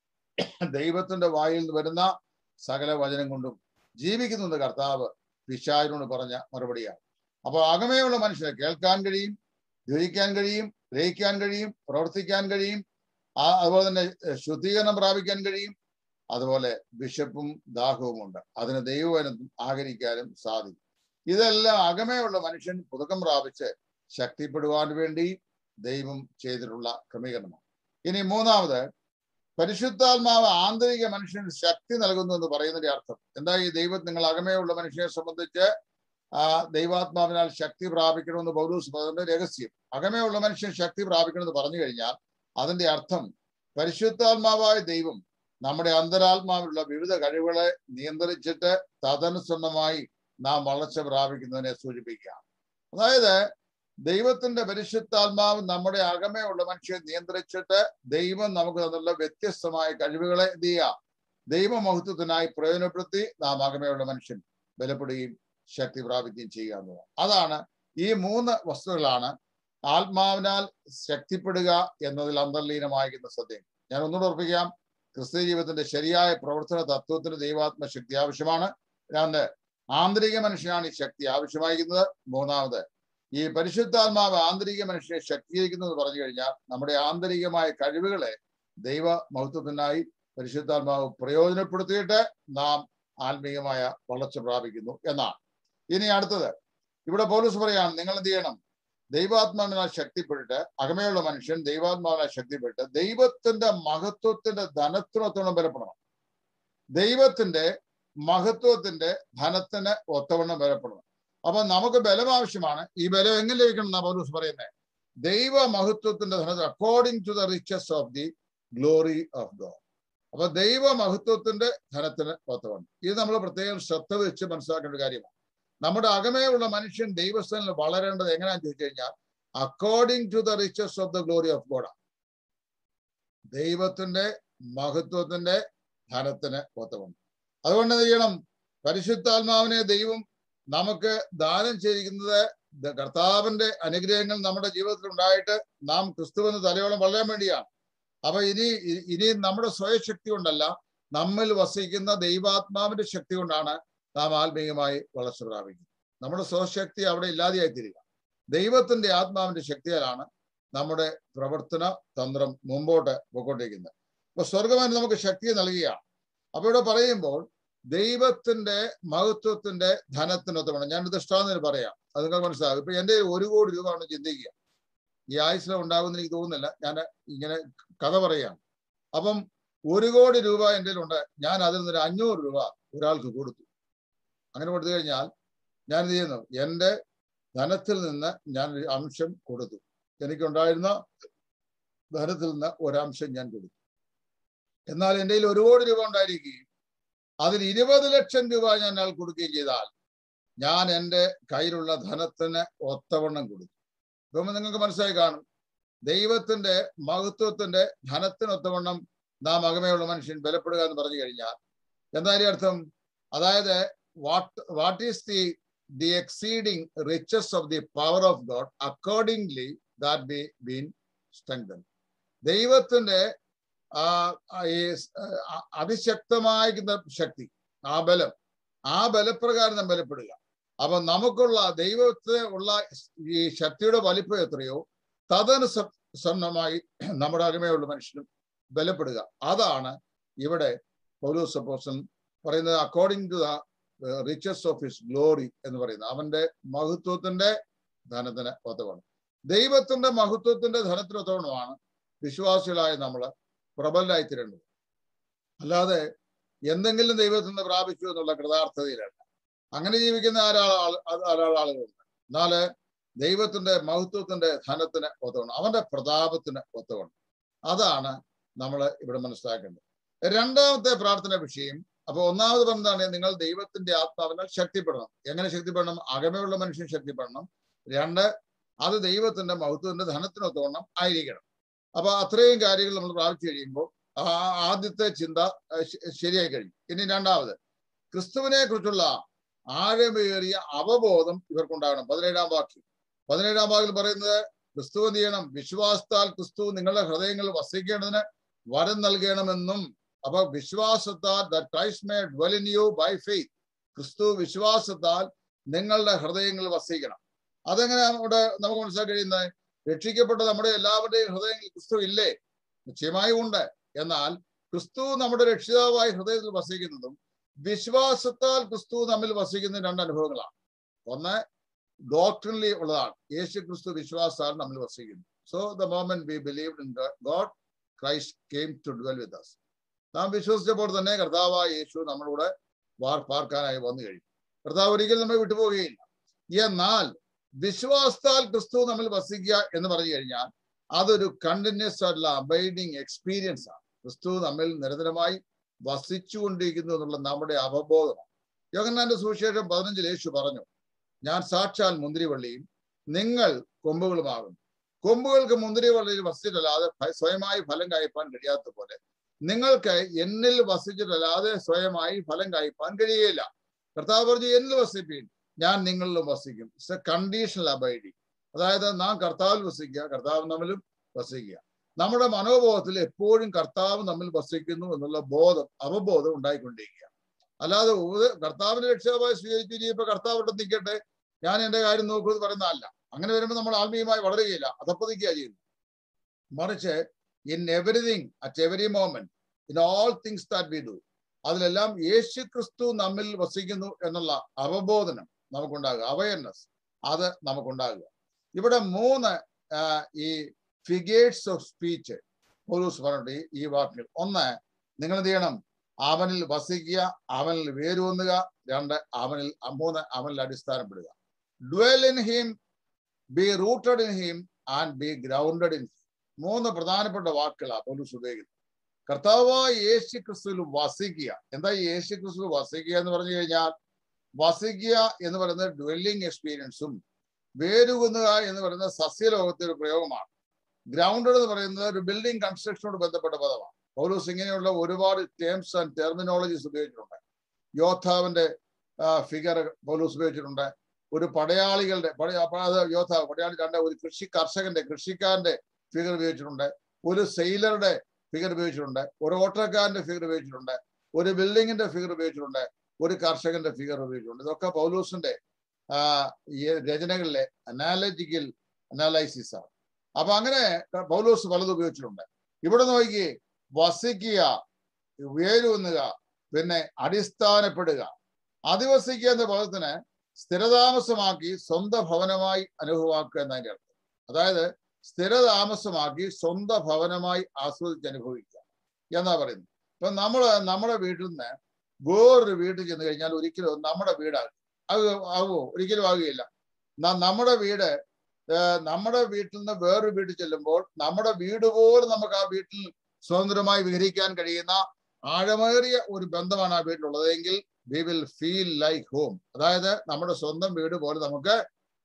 ദൈവത്തിന്റെ വായിൽ നിന്ന് വരുന്ന സകല വചനം കൊണ്ടും ജീവിക്കുന്നുണ്ട് കർത്താവ് പിശാചിനോട് പറഞ്ഞ മറുപടിയാണ് അപ്പോൾ അകമേയുള്ള മനുഷ്യനെ കേൾക്കാൻ കഴിയും ഗ്രഹിക്കാൻ കഴിയും ഗ്രഹിക്കാൻ കഴിയും പ്രവർത്തിക്കാൻ കഴിയും ആ അതുപോലെ തന്നെ എഹ്, ശുദ്ധീകരണം പ്രാപിക്കാൻ കഴിയും അതുപോലെ വിശപ്പും ദാഹവും ഉണ്ട് അതിന് ദൈവവനം ആകരിക്കാനും സാധിക്കും ഇതെല്ലാം അകമേയുള്ള മനുഷ്യൻ പുതുക്കം പ്രാപിച്ച് ശക്തിപ്പെടുവാൻ വേണ്ടി ദൈവം ചെയ്തിട്ടുള്ള ക്രമീകരണമാണ് ഇനി മൂന്നാമത് പരിശുദ്ധാത്മാവ് ആന്തരിക മനുഷ്യന് ശക്തി നൽകുന്നു എന്ന് പറയുന്നതിന്റെ അർത്ഥം എന്താ ഈ ദൈവം നിങ്ങൾ അകമേയുള്ള മനുഷ്യനെ സംബന്ധിച്ച് ആ ദൈവാത്മാവിനാൽ ശക്തി പ്രാപിക്കണമെന്ന് പൗലൂസ് പറഞ്ഞ രഹസ്യം അകമേയുള്ള മനുഷ്യൻ ശക്തി പ്രാപിക്കണമെന്ന് പറഞ്ഞു കഴിഞ്ഞാൽ അതിന്റെ അർത്ഥം പരിശുദ്ധാത്മാവായ ദൈവം നമ്മുടെ അന്തരാത്മാവിലുള്ള വിവിധ കഴിവുകളെ നിയന്ത്രിച്ചിട്ട് തദനുസൃതമായി നാം വളർച്ച പ്രാപിക്കുന്നതിനെ സൂചിപ്പിക്കുകയാണ് അതായത് ദൈവത്തിന്റെ പരിശുദ്ധാത്മാവ് നമ്മുടെ അകമയുള്ള മനുഷ്യനെ നിയന്ത്രിച്ചിട്ട് ദൈവം നമുക്ക് തന്നുള്ള വ്യത്യസ്തമായ കഴിവുകളെ എന്ത് ചെയ്യുക ദൈവമഹത്വത്തിനായി പ്രയോജനപ്പെടുത്തി നാം അകമയുള്ള മനുഷ്യൻ ബലപ്പെടുകയും ശക്തി പ്രാപിക്കുകയും ചെയ്യുക എന്നുള്ളത് അതാണ് ഈ മൂന്ന് വസ്തുക്കളാണ് ആത്മാവിനാൽ ശക്തിപ്പെടുക എന്നതിൽ അന്തർലീനമായിരിക്കുന്ന സത്യം ഞാൻ ഒന്നുകൂടെ ഉറപ്പിക്കാം ക്രിസ്ത്യ ജീവിതത്തിന്റെ ശരിയായ പ്രവർത്തന തത്വത്തിന് ദൈവാത്മ ശക്തി ആവശ്യമാണ് രണ്ട് ആന്തരിക മനുഷ്യനാണ് ഈ ശക്തി ആവശ്യമായിരിക്കുന്നത് മൂന്നാമത് ഈ പരിശുദ്ധാത്മാവ് ആന്തരിക മനുഷ്യനെ ശക്തീകരിക്കുന്നു എന്ന് പറഞ്ഞു കഴിഞ്ഞാൽ നമ്മുടെ ആന്തരികമായ കഴിവുകളെ ദൈവ മഹത്വത്തിനായി പരിശുദ്ധാത്മാവ് പ്രയോജനപ്പെടുത്തിയിട്ട് നാം ആത്മീയമായ വളർച്ച പ്രാപിക്കുന്നു എന്നാണ് ഇനി അടുത്തത് ഇവിടെ പോലീസ് പറയാണ് നിങ്ങൾ എന്ത് ചെയ്യണം ദൈവാത്മാവിനാൽ ശക്തിപ്പെട്ടിട്ട് അകമയുള്ള മനുഷ്യൻ ദൈവാത്മാവിനാൽ ശക്തിപ്പെട്ട് ദൈവത്തിന്റെ മഹത്വത്തിന്റെ ധനത്തിനൊത്തവണ്ണം ബലപ്പെടണം ദൈവത്തിന്റെ മഹത്വത്തിന്റെ ധനത്തിന് ഒത്തവണ്ണം ബലപ്പെടണം അപ്പൊ നമുക്ക് ബലം ആവശ്യമാണ് ഈ ബലം എങ്ങനെ ലഭിക്കണം എന്നാ പൗലൂസ് പറയുന്നത് ദൈവ മഹത്വത്തിന്റെ ധനത്തിന് according to the riches of the glory of God അപ്പൊ ദൈവ മഹത്വത്തിന്റെ ധനത്തിന് ഒത്തവണ്ണം ഇത് നമ്മൾ പ്രത്യേകം ശ്രദ്ധ വെച്ച് മനസ്സിലാക്കേണ്ട കാര്യമാണ് നമ്മുടെ അകമേയുള്ള മനുഷ്യൻ ദൈവസ്ഥനിൽ വളരേണ്ടത് എങ്ങനെയാണെന്ന് ചോദിച്ചു കഴിഞ്ഞാൽ according to the riches of the glory of God ദൈവത്തിന്റെ മഹത്വത്തിന്റെ ധനത്തിന് ഒത്തവണ്ണം അതുകൊണ്ട് എന്ത് ചെയ്യണം പരിശുദ്ധാത്മാവിനെ ദൈവം നമുക്ക് ദാനം ചെയ്തിരിക്കുന്നത് ദ- കർത്താവിന്റെ അനുഗ്രഹങ്ങൾ നമ്മുടെ ജീവിതത്തിൽ ഉണ്ടായിട്ട് നാം ക്രിസ്തുവിന് തലയോളം വളരാൻ വേണ്ടിയാണ് അപ്പൊ ഇനി ഇ- ഇനി നമ്മുടെ സ്വയശക്തി കൊണ്ടല്ല നമ്മിൽ വസിക്കുന്ന ദൈവാത്മാവിന്റെ ശക്തി കൊണ്ടാണ് നാം ആത്മീയമായി വളർച്ച പ്രാപിക്കുന്നത് നമ്മുടെ സ്വശക്തി അവിടെ ഇല്ലാതെയായി തീരുക ദൈവത്തിന്റെ ആത്മാവിന്റെ ശക്തിയാലാണ് നമ്മുടെ പ്രവർത്തന തന്ത്രം മുമ്പോട്ട് പോയിക്കൊണ്ടിരിക്കുന്നത് അപ്പൊ സ്വർഗം നമുക്ക് ശക്തി നൽകുകയാണ് അപ്പൊ ഇവിടെ പറയുമ്പോൾ ദൈവത്തിന്റെ മഹത്വത്തിന്റെ ധനത്തിനൊത്തവണ്ണം ഞാൻ ദൃഷ്ടാന്തത്തിന് പറയാം അത് നിങ്ങൾക്ക് മനസ്സിലാകും ഇപ്പൊ എന്റെ ഒരു കോടി രൂപ ആണ് ചിന്തിക്കുക ഈ ആയുസിൽ ഉണ്ടാകുമെന്ന് എനിക്ക് തോന്നുന്നില്ല ഞാൻ ഇങ്ങനെ കഥ പറയാം അപ്പം ഒരു കോടി രൂപ എൻ്റെ ഉണ്ട് ഞാൻ അതിൽ നിന്നൊരു അഞ്ഞൂറ് രൂപ ഒരാൾക്ക് കൊടുത്തു അങ്ങനെ കൊടുത്തു കഴിഞ്ഞാൽ ഞാൻ എന്ത് ചെയ്യുന്നു എൻ്റെ ധനത്തിൽ നിന്ന് ഞാൻ ഒരു അംശം കൊടുത്തു എനിക്കുണ്ടായിരുന്ന ധനത്തിൽ നിന്ന് ഒരംശം ഞാൻ കൊടുത്തു എന്നാൽ എൻ്റെ കയ്യിൽ ഒരു കോടി രൂപ ഉണ്ടായിരിക്കുകയും അതിൽ ഇരുപത് ലക്ഷം രൂപ ഞാൻ അയാൾ കൊടുക്കുകയും ചെയ്താൽ ഞാൻ എൻ്റെ കയ്യിലുള്ള ധനത്തിന് ഒത്തവണ്ണം കൊടുത്തു ഇപ്പം നിങ്ങൾക്ക് മനസ്സിലായി കാണും ദൈവത്തിന്റെ മഹത്വത്തിന്റെ ധനത്തിനൊത്തവണ്ണം നാം അകമയുള്ള മനുഷ്യൻ ബലപ്പെടുക എന്ന് പറഞ്ഞു കഴിഞ്ഞാൽ എന്തായാലും അർത്ഥം അതായത് what what is the the exceeding riches of the power of God accordingly that be been strengthen ദൈവത്തിന്റെ ആ ആ ഈ സ്- ആ അതിശക്തമായിരിക്കുന്ന ശക്തി ആ ബലം ആ ബലപ്രകാരം നാം ബലപ്പെടുക അപ്പൊ നമുക്കുള്ള ദൈവത്തെ ഉള്ള ഈ ശക്തിയുടെ വലിപ്പം എത്രയോ തദനുസരണമായി നമ്മുടെ അകമയുള്ള മനുഷ്യനും ബലപ്പെടുക അതാണ് ഇവിടെ പൗലോസ് അപ്പോസ്റ്റലൻ പറയുന്നത് according to the riches of his glory എന്ന് പറയുന്നത് അവന്റെ മഹത്വത്തിന്റെ ധനത്തിന് ഒത്തവണ്ണം ദൈവത്തിന്റെ മഹത്വത്തിന്റെ ധനത്തിന് ഒത്തവണ്ണമാണ് വിശ്വാസികളായ നമ്മൾ പ്രബലരായി തീരേണ്ടത് അല്ലാതെ എന്തെങ്കിലും ദൈവത്തിൽ നിന്ന് പ്രാപിച്ചു എന്നുള്ള കൃതാർത്ഥതയിലല്ല അങ്ങനെ ജീവിക്കുന്ന ആരാൾ ധാരാളം ആളുകളുണ്ട് എന്നാല് ദൈവത്തിന്റെ മഹത്വത്തിന്റെ ധനത്തിന് ഒത്തവണ്ണം അവന്റെ പ്രതാപത്തിന് ഒത്തവണ്ണം അതാണ് നമ്മൾ ഇവിടെ മനസ്സിലാക്കേണ്ടത് രണ്ടാമത്തെ പ്രാർത്ഥന വിഷയം അപ്പൊ ഒന്നാമത് പറഞ്ഞതാണ് നിങ്ങൾ ദൈവത്തിന്റെ ആത്മാവിനാൽ ശക്തിപ്പെടണം എങ്ങനെ ശക്തിപ്പെടണം അകമയുള്ള മനുഷ്യൻ ശക്തിപ്പെടണം രണ്ട് അത് ദൈവത്തിന്റെ മഹത്വത്തിന്റെ ധനത്തിനൊത്തവണ്ണം ആയിരിക്കണം അപ്പൊ അത്രയും കാര്യങ്ങൾ നമ്മൾ പ്രാപിച്ചു കഴിയുമ്പോൾ ആ ആദ്യത്തെ ചിന്ത അഹ് ശ- ശരിയായി കഴിഞ്ഞു ഇനി രണ്ടാമത് ക്രിസ്തുവിനെ കുറിച്ചുള്ള ആഴമേറിയ അവബോധം ഇവർക്കുണ്ടാകണം പതിനേഴാം വാക്യം പതിനേഴാം വാക്യം പറയുന്നത് ക്രിസ്തു എന്ത് ചെയ്യണം വിശ്വാസത്താൽ ക്രിസ്തു നിങ്ങളുടെ ഹൃദയങ്ങളിൽ വസിക്കേണ്ടതിന് വരം നൽകണമെന്നും അപ്പൊ വിശ്വാസത്താൽ the Christ may dwell in you by faith ക്രിസ്തു വിശ്വാസത്താൽ നിങ്ങളുടെ ഹൃദയങ്ങളിൽ വസിക്കണം അതെങ്ങനെ നമ്മുടെ നമുക്ക് മനസ്സിലാക്കി കഴിയുന്നത് രക്ഷിക്കപ്പെട്ട നമ്മുടെ എല്ലാവരുടെയും ഹൃദയങ്ങളിൽ ക്രിസ്തു ഇല്ലേ നിശ്ചയമായും ഉണ്ട് എന്നാൽ ക്രിസ്തു നമ്മുടെ രക്ഷിതാവായി ഹൃദയത്തിൽ വസിക്കുന്നതും വിശ്വാസത്താൽ ക്രിസ്തു നമ്മിൽ വസിക്കുന്ന രണ്ട് അനുഭവങ്ങളാണ് ഒന്ന് ഡോക്ടറിലി ഉള്ളതാണ് യേശു ക്രിസ്തു വിശ്വാസാൽ നമ്മിൽ വസിക്കുന്നു so the moment we believe in God Christ came to dwell with us നാം വിശ്വസിച്ചപ്പോൾ തന്നെ കർത്താവായ യേശു നമ്മളുടെ വാർ പാർക്കാനായി വന്നു കഴിഞ്ഞു കർത്താവ് ഒരിക്കലും നമ്മെ വിട്ടുപോവുകയില്ല എന്നാൽ വിശ്വാസത്താൽ ക്രിസ്തു നമ്മിൽ വസിക്കുക എന്ന് പറഞ്ഞു കഴിഞ്ഞാൽ അതൊരു കണ്ടിന്യൂസ് ആയിട്ടുള്ള അബൈഡിങ് എക്സ്പീരിയൻസ് ആണ് ക്രിസ്തു നമ്മിൽ നിരന്തരമായി വസിച്ചുകൊണ്ടിരിക്കുന്നു എന്നുള്ള നമ്മുടെ അവബോധമാണ് യോഗന്നാന്റെ സുവിശേഷം പതിനഞ്ചിൽ യേശു പറഞ്ഞു ഞാൻ സാക്ഷാൽ മുന്തിരിവള്ളിയും നിങ്ങൾ കൊമ്പുകളുമാകുന്നു കൊമ്പുകൾക്ക് മുന്തിരിവള്ളിയിൽ വസിച്ചിട്ടല്ലാതെ ഫ- സ്വയമായി ഫലം കായ്പാൻ കഴിയാത്ത പോലെ നിങ്ങൾക്ക് എന്നിൽ വസിച്ചിട്ടല്ലാതെ സ്വയമായി ഫലം കായ്പാൻ കഴിയുകയില്ല കർത്താവ് പറഞ്ഞു എന്നിൽ വസിപ്പീൻ ഞാൻ നിങ്ങളിലും വസിക്കും ഇറ്റ്സ് എ കണ്ടീഷണൽ അബൈഡിങ് അതായത് നാം കർത്താവിൽ വസിക്കുക കർത്താവ് നമ്മിലും വസിക്കുക നമ്മുടെ മനോബോധത്തിൽ എപ്പോഴും കർത്താവ് നമ്മിൽ വസിക്കുന്നു എന്നുള്ള ബോധം അവബോധം ഉണ്ടായിക്കൊണ്ടിരിക്കുക അല്ലാതെ ഉപദേ കർത്താവിന്റെ രക്ഷകമായി സ്വീകരിച്ചു ഇനിയിപ്പോ കർത്താവ് ഇവിടെ നിൽക്കട്ടെ ഞാൻ എന്റെ കാര്യം നോക്കുമെന്ന് പറയുന്ന അല്ല അങ്ങനെ വരുമ്പോൾ നമ്മൾ ആത്മീയമായി വളരുകയില്ല അതപ്പതിക്കുക ചെയ്യുന്നു മറിച്ച് in everything at every moment in all things that we do അതിലെല്ലാം യേശു ക്രിസ്തു നമ്മിൽ വസിക്കുന്നു എന്നുള്ള അവബോധനം നമുക്കുണ്ടാകുക അവയർനെസ് അത് നമുക്കുണ്ടാകുക ഇവിടെ മൂന്ന് ആ, ഈ ഫിഗേഴ്സ് ഓഫ് സ്പീച്ച് പോലൂസ് പറഞ്ഞിട്ട് ഈ- ഈ വാക്കുകൾ ഒന്ന് നിങ്ങൾ എന്ത് ചെയ്യണം അവനിൽ വസിക്കുക അവനിൽ വേരൂന്നുക രണ്ട് അവനിൽ മൂന്ന് അവനിൽ അടിസ്ഥാനപ്പെടുക dwell in him be rooted in him and be grounded in മൂന്ന് പ്രധാനപ്പെട്ട വാക്കുകളാണ് പോലീസ് ഉപയോഗിക്കുന്നത് കർത്താവായ യേശു ക്രിസ്തുവിൽ വസിക്കുക എന്താ ഈ യേശു ക്രിസ്തു വസിക്കുക എന്ന് പറഞ്ഞു കഴിഞ്ഞാൽ വസിക്കുക എന്ന് പറയുന്നത് ഡ്വെല്ലിംഗ് എക്സ്പീരിയൻസും വേരുകുന്നുക എന്ന് പറയുന്നത് സസ്യലോകത്തെ ഒരു പ്രയോഗമാണ് ഗ്രൗണ്ടഡ് എന്ന് പറയുന്നത് ഒരു ബിൽഡിംഗ് കൺസ്ട്രക്ഷനോട് ബന്ധപ്പെട്ട പദമാണ് പൗലൂസ് ഇങ്ങനെയുള്ള ഒരുപാട് ടേംസ് ആൻഡ് ടെർമിനോളജീസ് ഉപയോഗിച്ചിട്ടുണ്ട് യോദ്ധാവിന്റെ ഫിഗർ പൗലൂസ് ഉപയോഗിച്ചിട്ടുണ്ട് ഒരു പടയാളികളുടെ പടയ അപ്പൊ അത് യോദ്ധാവ് പടയാളി രണ്ട് ഒരു കൃഷി കർഷകന്റെ കൃഷിക്കാരന്റെ ഫിഗർ ഉപയോഗിച്ചിട്ടുണ്ട് ഒരു സെയിലറുടെ ഫിഗർ ഉപയോഗിച്ചിട്ടുണ്ട് ഒരു ഓട്ടോക്കാരന്റെ ഫിഗർ ഉപയോഗിച്ചിട്ടുണ്ട് ഒരു ബിൽഡിങ്ങിന്റെ ഫിഗർ ഉപയോഗിച്ചിട്ടുണ്ട് ഒരു കർഷകന്റെ ഫിഗർ ഉപയോഗിച്ചിട്ടുണ്ട് ഇതൊക്കെ പൗലൂസിന്റെ ആ, ഈ രചനകളിലെ അനാലജിക്കൽ അനാലൈസിസ് ആണ് അപ്പൊ അങ്ങനെ പൗലൂസ് പലതും ഉപയോഗിച്ചിട്ടുണ്ട് ഇവിടെ നോക്കി വസിക്കുക വേരൂന്നുക പിന്നെ അടിസ്ഥാനപ്പെടുക അധിവസിക്കുക എന്ന പദത്തിന് സ്ഥിരതാമസമാക്കി സ്വന്തം ഭവനമായി അനുഭവമാക്കുക എന്നതിന്റെ അർത്ഥം അതായത് സ്ഥിരതാമസമാക്കി സ്വന്തം ഭവനമായി ആസ്വദിച്ച് അനുഭവിക്കുക എന്നാ പറയുന്നത് ഇപ്പൊ നമ്മള് നമ്മുടെ വീട്ടിൽ നിന്ന് വേറൊരു വീട്ടിൽ ചെന്ന് കഴിഞ്ഞാൽ ഒരിക്കലും നമ്മുടെ വീടാകും അത് ആകുമോ ഒരിക്കലും ആകുകയില്ല ന- നമ്മുടെ വീട് ഏർ നമ്മുടെ വീട്ടിൽ നിന്ന് വേറൊരു വീട്ടിൽ ചെല്ലുമ്പോൾ നമ്മുടെ വീട് പോലും നമുക്ക് ആ വീട്ടിൽ സ്വതന്ത്രമായി വിഹരിക്കാൻ കഴിയുന്ന ആഴമേറിയ ഒരു ബന്ധമാണ് ആ വീട്ടിലുള്ളത് എങ്കിൽ we will feel like home അതായത് നമ്മുടെ സ്വന്തം വീട് പോലെ നമുക്ക്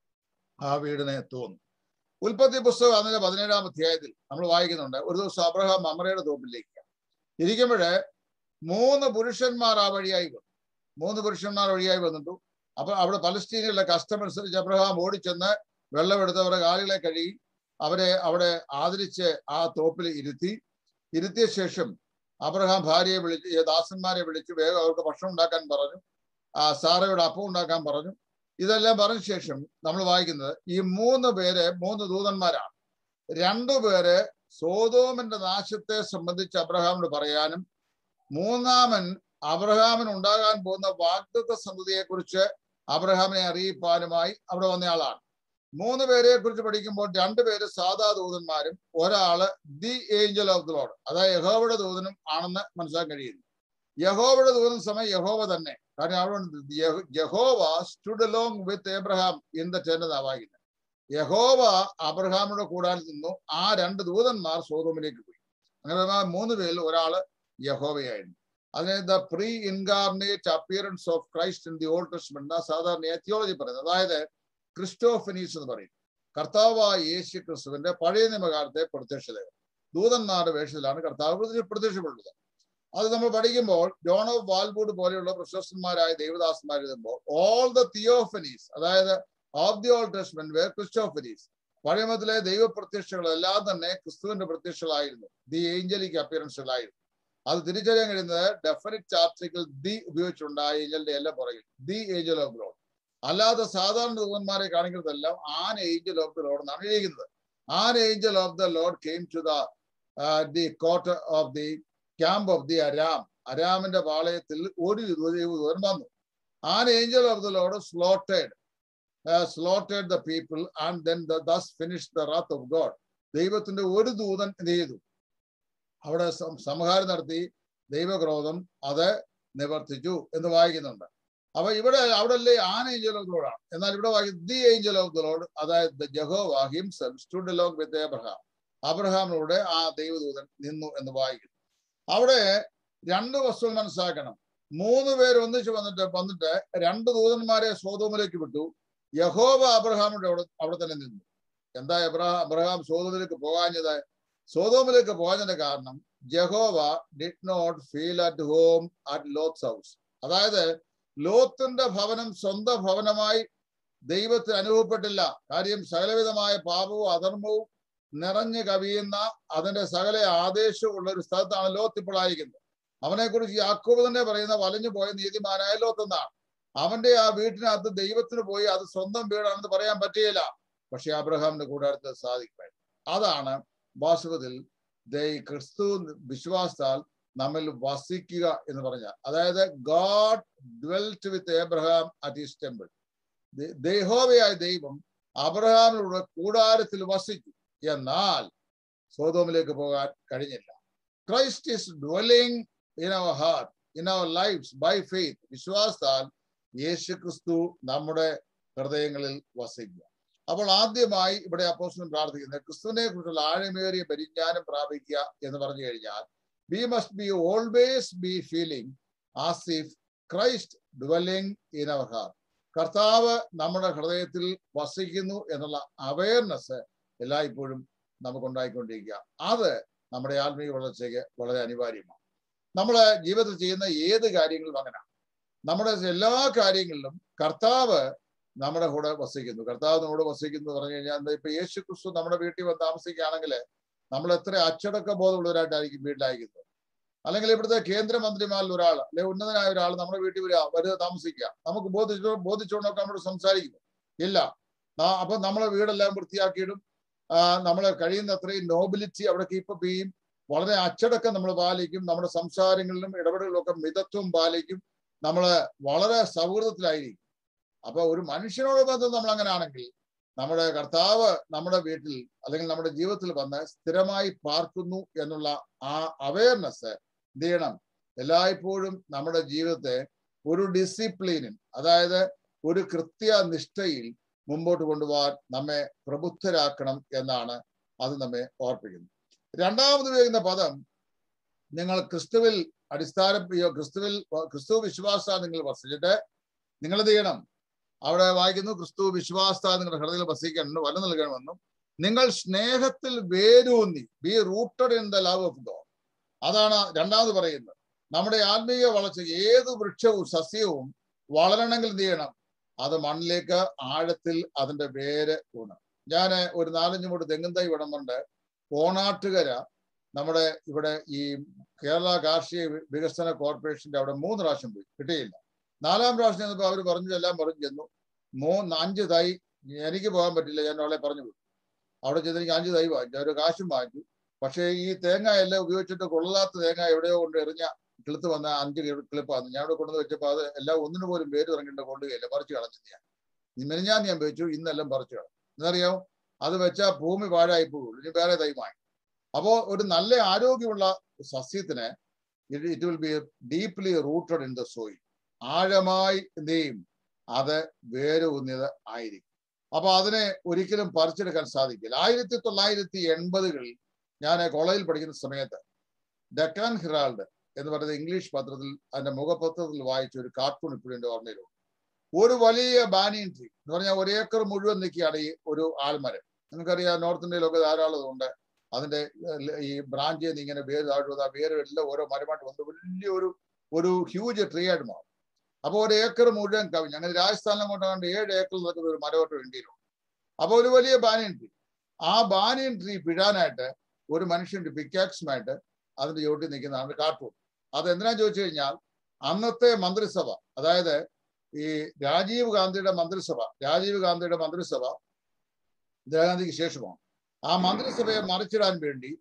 ആ വീടിനെ തോന്നും ഉൽപ്പത്തി പുസ്തകം അതിന്റെ പതിനേഴാം അധ്യായത്തിൽ നമ്മൾ വായിക്കുന്നുണ്ട് ഒരു ദിവസം അബ്രഹാം മമറയുടെ തോപ്പിലേക്ക് ഇരിക്കുമ്പോഴ് മൂന്ന് പുരുഷന്മാർ ആ വഴിയായി വന്നു മൂന്ന് പുരുഷന്മാർ വഴിയായി വന്നിട്ടു അപ്പൊ അവിടെ പലസ്തീനിലെ കസ്റ്റമനുസരിച്ച് അബ്രഹാം ഓടിച്ചെന്ന് വെള്ളമെടുത്തവരുടെ കാലുകളെ കഴുകി അവരെ അവിടെ ആദരിച്ച് ആ തോപ്പിൽ ഇരുത്തി ഇരുത്തിയ ശേഷം അബ്രഹാം ഭാര്യയെ വിളിച്ച് ഈ ദാസന്മാരെ വിളിച്ച് വേഗം അവർക്ക് ഭക്ഷണം ഉണ്ടാക്കാൻ പറഞ്ഞു ആ സാറയുടെ അപ്പം ഉണ്ടാക്കാൻ പറഞ്ഞു ഇതെല്ലാം പറഞ്ഞ ശേഷം നമ്മൾ വായിക്കുന്നത് ഈ മൂന്ന് പേര് മൂന്ന് ദൂതന്മാരാണ് രണ്ടു പേര് സോതോമിന്റെ നാശത്തെ സംബന്ധിച്ച് അബ്രഹാമിനോട് പറയാനും മൂന്നാമൻ അബ്രഹാമിന് ഉണ്ടാകാൻ പോകുന്ന വാഗ്ദത്ത സന്തതിയെ കുറിച്ച് അബ്രഹാമിനെ അറിയിപ്പാനുമായി അവിടെ വന്നയാളാണ് മൂന്ന് പേരെ കുറിച്ച് പഠിക്കുമ്പോൾ രണ്ടുപേര് സാധാ ദൂതന്മാരും ഒരാള് the angel of the Lord അതായത് യഹോവയുടെ ദൂതനും ആണെന്ന് മനസ്സിലാക്കാൻ കഴിയുന്നു യഹോവയുടെ ദൂതൻ സമയം യഹോവ തന്നെ കാരണം അവിടെ യഹോവ stood along with Abraham in the tent എന്നാ വായിക്കുന്നത് യഹോവ അബ്രഹാമിയുടെ കൂടാൻ നിന്നു ആ രണ്ട് ദൂതന്മാർ സോതോമിലേക്ക് പോയി അങ്ങനെ ആ മൂന്ന് പേരിൽ ഒരാള് യഹോവയായിരുന്നു അതിനെ the pre incarnate appearance of Christ in the Old Testament സാധാരണ തിയോളജി പറയുന്നത് അതായത് ക്രിസ്റ്റോഫനീസ് എന്ന് പറയും കർത്താവായ യേശു ക്രിസ്തുവിന്റെ പഴയ നിയമകാലത്തെ പ്രത്യക്ഷത ദൂതന്മാരുടെ വേഷത്തിലാണ് കർത്താവ് പ്രത്യക്ഷ- പ്രത്യക്ഷപ്പെടുന്നത് അത് നമ്മൾ പഠിക്കുമ്പോൾ ജോൺ ഓഫ് വാൽബൂഡ് പോലെയുള്ള പ്രശസ്തന്മാരായ ദേവദാസന്മാർ എഴുതുമ്പോൾ ഓൾ ദ തിയോഫനീസ് അതായത് of the Old Testament were Christophanies പഴയമത്തിലെ ദൈവപ്രത്യക്ഷകളെല്ലാം തന്നെ ക്രിസ്തുവിന്റെ പ്രത്യക്ഷകളായിരുന്നു ദി ഏഞ്ചലിക് അപ്പിയറൻസുകളായിരുന്നു അത് തിരിച്ചറിയാൻ കഴിയുന്നത് ഡെഫിനിറ്റ് ആർട്ടിക്കിൾ ദി ഉപയോഗിച്ചുണ്ടായ ഏഞ്ചലിന്റെ എല്ലാം പുറകിൽ ദി ഏഞ്ചൽ ഓഫ് ലോഡ് അല്ലാതെ സാധാരണ ദൂതന്മാരെ കാണിക്കുന്നതെല്ലാം an angel of the Lord എന്നാണ് എഴുതിയിരിക്കുന്നത് an angel of the Lord came to the the court of the camp of the Aram അരാമിന്റെ പാളയത്തിൽ ഒരു ദൂതൻ വന്നു an angel of the Lord slotted slotted the people and then thus finish the wrath of God ദൈവത്തിന്റെ ഒരു ദൂതൻ എന്ത് ചെയ്തു അവിടെ സം- സംഹാരം നടത്തി ദൈവക്രോധം അത് നിവർത്തിച്ചു എന്ന് വായിക്കുന്നുണ്ട് അപ്പൊ ഇവിടെ അവിടെ അല്ലേ an angel of the Lord ആണ് എന്നാൽ ഇവിടെ വായിക്കുന്നത് the angel of the Lord അതായത് Jehovah himself stood long with Abraham അബ്രഹാമിലൂടെ ആ ദൈവദൂതൻ നിന്നു എന്ന് വായിക്കുന്നു അവിടെ രണ്ട് വസ്തുക്കൾ മനസ്സിലാക്കണം മൂന്ന് പേര് ഒന്നിച്ച് വന്നിട്ട് വന്നിട്ട് രണ്ട് ദൂതന്മാരെ സോതോമിലേക്ക് വിട്ടു യഹോവ അബ്രഹാമിന്റെ അവിടെ അവിടെ തന്നെ നിന്നു എന്താ എബ്രഹാം അബ്രഹാം സോതോമിലേക്ക് പോകാഞ്ഞത് സോതോമിലേക്ക് പോകാഞ്ഞതിന്റെ കാരണം Jehovah did not feel at home at Lot's house അതായത് ലോത്തിന്റെ ഭവനം സ്വന്തം ഭവനമായി ദൈവത്തിന് അനുഭവപ്പെട്ടില്ല കാര്യം സകലവിധമായ പാപവും അധർമ്മവും നിറഞ്ഞു കവിയുന്ന അതിന്റെ സകല ആദേശവും ഉള്ള ഒരു സ്ഥലത്താണ് ലോത്ത് ഇപ്പോൾ ആയിരിക്കുന്നത് അവനെ കുറിച്ച് യാക്കോബ് തന്നെ പറയുന്ന വലഞ്ഞു പോയ നീതിമാനായ ലോത്ത് എന്നാണ് അവന്റെ ആ വീട്ടിനകത്ത് ദൈവത്തിന് പോയി അത് സ്വന്തം വീടാണെന്ന് പറയാൻ പറ്റുകയില്ല പക്ഷെ അബ്രഹാമിന്റെ കൂടാരത്തിൽ സാധിക്കും അതാണ് വാസ്തവത്തിൽ ദൈ ക്രിസ്തു വിശ്വാസത്താൽ നമ്മിൽ വസിക്കുക എന്ന് പറഞ്ഞാൽ അതായത് God dwelt with Abraham at his temple ദേഹോവയായ ദൈവം അബ്രഹാമിലൂടെ കൂടാരത്തിൽ വസിച്ചു എന്നാൽ സോതോമിലേക്ക് പോകാൻ കഴിഞ്ഞില്ല Christ is dwelling in our heart in our lives by faith വിശ്വാസത്താൽ യേശു ക്രിസ്തു നമ്മുടെ ഹൃദയങ്ങളിൽ വസിക്കുക അപ്പോൾ ആദ്യമായി ഇവിടെ അപ്പോസ്റ്റലൻ പ്രാർത്ഥിക്കുന്നത് ക്രിസ്തുവിനെ കുറിച്ചുള്ള ആഴമേറിയ പരിജ്ഞാനം പ്രാപിക്കുക എന്ന് പറഞ്ഞു കഴിഞ്ഞാൽ we must be always be feeling as if Christ dwelling in our heart കർത്താവ് നമ്മുടെ ഹൃദയത്തിൽ വസിക്കുന്നു എന്നുള്ള അവയർനെസ് എല്ലായ്പ്പോഴും നമുക്കുണ്ടായിക്കൊണ്ടിരിക്കുക അത് നമ്മുടെ ആത്മീയ വളർച്ചയ്ക്ക് വളരെ അനിവാര്യമാണ് നമ്മള് ജീവിതത്തിൽ ചെയ്യുന്ന ഏത് കാര്യങ്ങളും അങ്ങനെ നമ്മുടെ എല്ലാ കാര്യങ്ങളിലും കർത്താവ് നമ്മുടെ കൂടെ വസിക്കുന്നു കർത്താവ് നമ്മുടെ വസിക്കുന്നു എന്ന് പറഞ്ഞു കഴിഞ്ഞാൽ എന്താ ഇപ്പൊ യേശു ക്രിസ്തു നമ്മുടെ വീട്ടിൽ വന്ന് താമസിക്കുകയാണെങ്കിൽ നമ്മൾ എത്ര അച്ചടക്ക ബോധമുള്ളവരായിട്ടായിരിക്കും വീട്ടിലായിരിക്കുന്നത് അല്ലെങ്കിൽ ഇവിടുത്തെ കേന്ദ്രമന്ത്രിമാരിൽ ഒരാൾ അല്ലെ ഉന്നതനായ ഒരാൾ നമ്മുടെ വീട്ടിൽ വരിക വരുക താമസിക്കുക നമുക്ക് ബോധിച്ചോ ബോധിച്ചുകൊണ്ടൊക്കെ നമ്മൾ സംസാരിക്കുന്നു ഇല്ല നാ- അപ്പൊ നമ്മളെ വീടെല്ലാം വൃത്തിയാക്കിയിടും നമ്മളെ കഴിയുന്ന അത്രയും നോബിലിറ്റി അവിടെ കീപ്പപ്പ് ചെയ്യും വളരെ അച്ചടക്കം നമ്മൾ പാലിക്കും നമ്മുടെ സംസാരങ്ങളിലും ഇടപെടലുകളും ഒക്കെ മിതത്വം പാലിക്കും നമ്മള് വളരെ സൗഹൃദത്തിലായിരിക്കും അപ്പൊ ഒരു മനുഷ്യനോട് ബന്ധം നമ്മൾ അങ്ങനെ ആണെങ്കിൽ നമ്മുടെ കർത്താവ് നമ്മുടെ വീട്ടിൽ അല്ലെങ്കിൽ നമ്മുടെ ജീവിതത്തിൽ വന്ന് സ്ഥിരമായി പാർക്കുന്നു എന്നുള്ള ആ അവയർനെസ് എന്ത് ചെയ്യണം എല്ലായ്പ്പോഴും നമ്മുടെ ജീവിതത്തെ ഒരു ഡിസിപ്ലിനിൽ അതായത് ഒരു കൃത്യനിഷ്ഠയിൽ മുമ്പോട്ട് കൊണ്ടുപോകാൻ നമ്മെ പ്രബുദ്ധരാക്കണം എന്നാണ് അത് നമ്മെ ഓർപ്പിക്കുന്നത് രണ്ടാമത് ഉപയോഗിക്കുന്ന പദം നിങ്ങൾ ക്രിസ്തുവിൽ അടിസ്ഥാന ക്രിസ്തുവിൽ ക്രിസ്തു വിശ്വാസ നിങ്ങൾ വസിച്ചിട്ട് നിങ്ങൾ എന്ത് ചെയ്യണം അവിടെ വായിക്കുന്നു ക്രിസ്തു വിശ്വാസ നിങ്ങളുടെ ഹൃദയത്തിൽ വസിക്കണം വല നൽകണമെന്നും നിങ്ങൾ സ്നേഹത്തിൽ വേരൂന്നി be rooted in the love of God അതാണ് രണ്ടാമത് പറയുന്നത് നമ്മുടെ ആത്മീയ വളർച്ച ഏത് വൃക്ഷവും സസ്യവും വളരണമെങ്കിൽ എന്ത് ചെയ്യണം അത് മണ്ണിലേക്ക് ആഴത്തിൽ അതിന്റെ വേര് ഊണ് ഞാൻ ഒരു നാലഞ്ച് മൂട് തെങ്ങും തൈ വിടുന്നുണ്ട് കോണാട്ടുകര നമ്മുടെ ഇവിടെ ഈ കേരള കാർഷിക വികസന കോർപ്പറേഷന്റെ അവിടെ മൂന്ന് പ്രാവശ്യം പോയി കിട്ടിയില്ല നാലാം പ്രാവശ്യം ചെന്നപ്പോൾ അവർ പറഞ്ഞു എല്ലാം പറഞ്ഞു ചെന്നു മൂന്ന് അഞ്ച് തൈ എനിക്ക് പോകാൻ പറ്റില്ല ഞാൻ അവളെ പറഞ്ഞു വിട്ടു അവിടെ ചെന്ന് എനിക്ക് അഞ്ച് തൈ വാങ്ങിച്ചു അവർ കാശും വാങ്ങിച്ചു പക്ഷേ ഈ തേങ്ങ എല്ലാം ഉപയോഗിച്ചിട്ട് കൊള്ളാത്ത തേങ്ങ എവിടെയോ കൊണ്ട് എറിഞ്ഞ കിളുത്ത് വന്ന അഞ്ച് കിളിപ്പാന്ന് ഞാൻ അവിടെ കൊണ്ടുവന്ന് വെച്ചപ്പോൾ അത് എല്ലാം ഒന്നിനു പോലും പേര് ഇറങ്ങേണ്ട കൊള്ളുകയില്ല പറിച്ചു കളഞ്ഞു ഞാൻ മിനിഞ്ഞാന്ന് ഞാൻ വെച്ചു ഇന്നെല്ലാം പറിച്ചു കളഞ്ഞു എന്നറിയാമോ അത് വെച്ചാൽ ഭൂമി പാഴായി പോകുള്ളൂ ഇനി വേറെ തൈ വാങ്ങി അപ്പോ ഒരു നല്ല ആരോഗ്യമുള്ള സസ്യത്തിന് it will be deeply rooted in the soil ആഴമായി എന്ത് ചെയ്യും അത് വേരൂന്നിയത് ആയിരിക്കും അപ്പൊ അതിനെ ഒരിക്കലും പറിച്ചെടുക്കാൻ സാധിക്കില്ല ആയിരത്തി തൊള്ളായിരത്തി എൺപതുകളിൽ ഞാൻ കോളേജിൽ പഠിക്കുന്ന സമയത്ത് ഡെക്കാൻ ഹിറാൾഡ് എന്ന് പറയുന്ന ഇംഗ്ലീഷ് പത്രത്തിൽ അതിന്റെ മുഖപത്രത്തിൽ വായിച്ച ഒരു കാർട്ടൂൺ ഇപ്പോഴും എൻ്റെ ഓർമ്മയിലുണ്ട് ഒരു വലിയ ബാനിയൻ ട്രീ എന്ന് പറഞ്ഞാൽ ഒരു ഏക്കർ മുഴുവൻ നിൽക്കുകയാണ് ഈ ഒരു ആൽമരം നിങ്ങൾക്കറിയാം നോർത്ത് ഇന്ത്യയിലൊക്കെ ധാരാളം ഉണ്ട് അതിന്റെ ഈ ബ്രാഞ്ചിൽ നിന്ന് ഇങ്ങനെ വേര് താഴ്വത വേര് എല്ലാം ഓരോ മരമായിട്ട് വന്ന് വലിയൊരു ഒരു ഹ്യൂജ് ട്രീ ആയിട്ട് മാറും അപ്പോൾ ഒരു ഏക്കർ മുഴുവൻ കവിഞ്ഞ് അങ്ങനെ രാജസ്ഥാനിലും കൊണ്ടാണ്ട് ഏഴ് ഏക്കറിൽ നിൽക്കുന്ന ഒരു മരമായിട്ട് വേണ്ടിയിരുന്നു അപ്പോൾ ഒരു വലിയ ബാനിയൻ ട്രീ ആ ബാനിയൻ ട്രീ പിഴാനായിട്ട് ഒരു മനുഷ്യന്റെ പിക്കാക്സുമായിട്ട് അതിന്റെ ചോട്ടിൽ നിൽക്കുന്നതാണ് കാർട്ടൂൺ അത് എന്തിനാ ചോദിച്ചു കഴിഞ്ഞാൽ അന്നത്തെ മന്ത്രിസഭ അതായത് ഈ രാജീവ് ഗാന്ധിയുടെ മന്ത്രിസഭ രാജീവ് ഗാന്ധിയുടെ മന്ത്രിസഭ ഇന്ദിരാഗാന്ധിക്ക് ശേഷമാണ് ആ മന്ത്രിസഭയെ മറിച്ചിടാൻ വേണ്ടി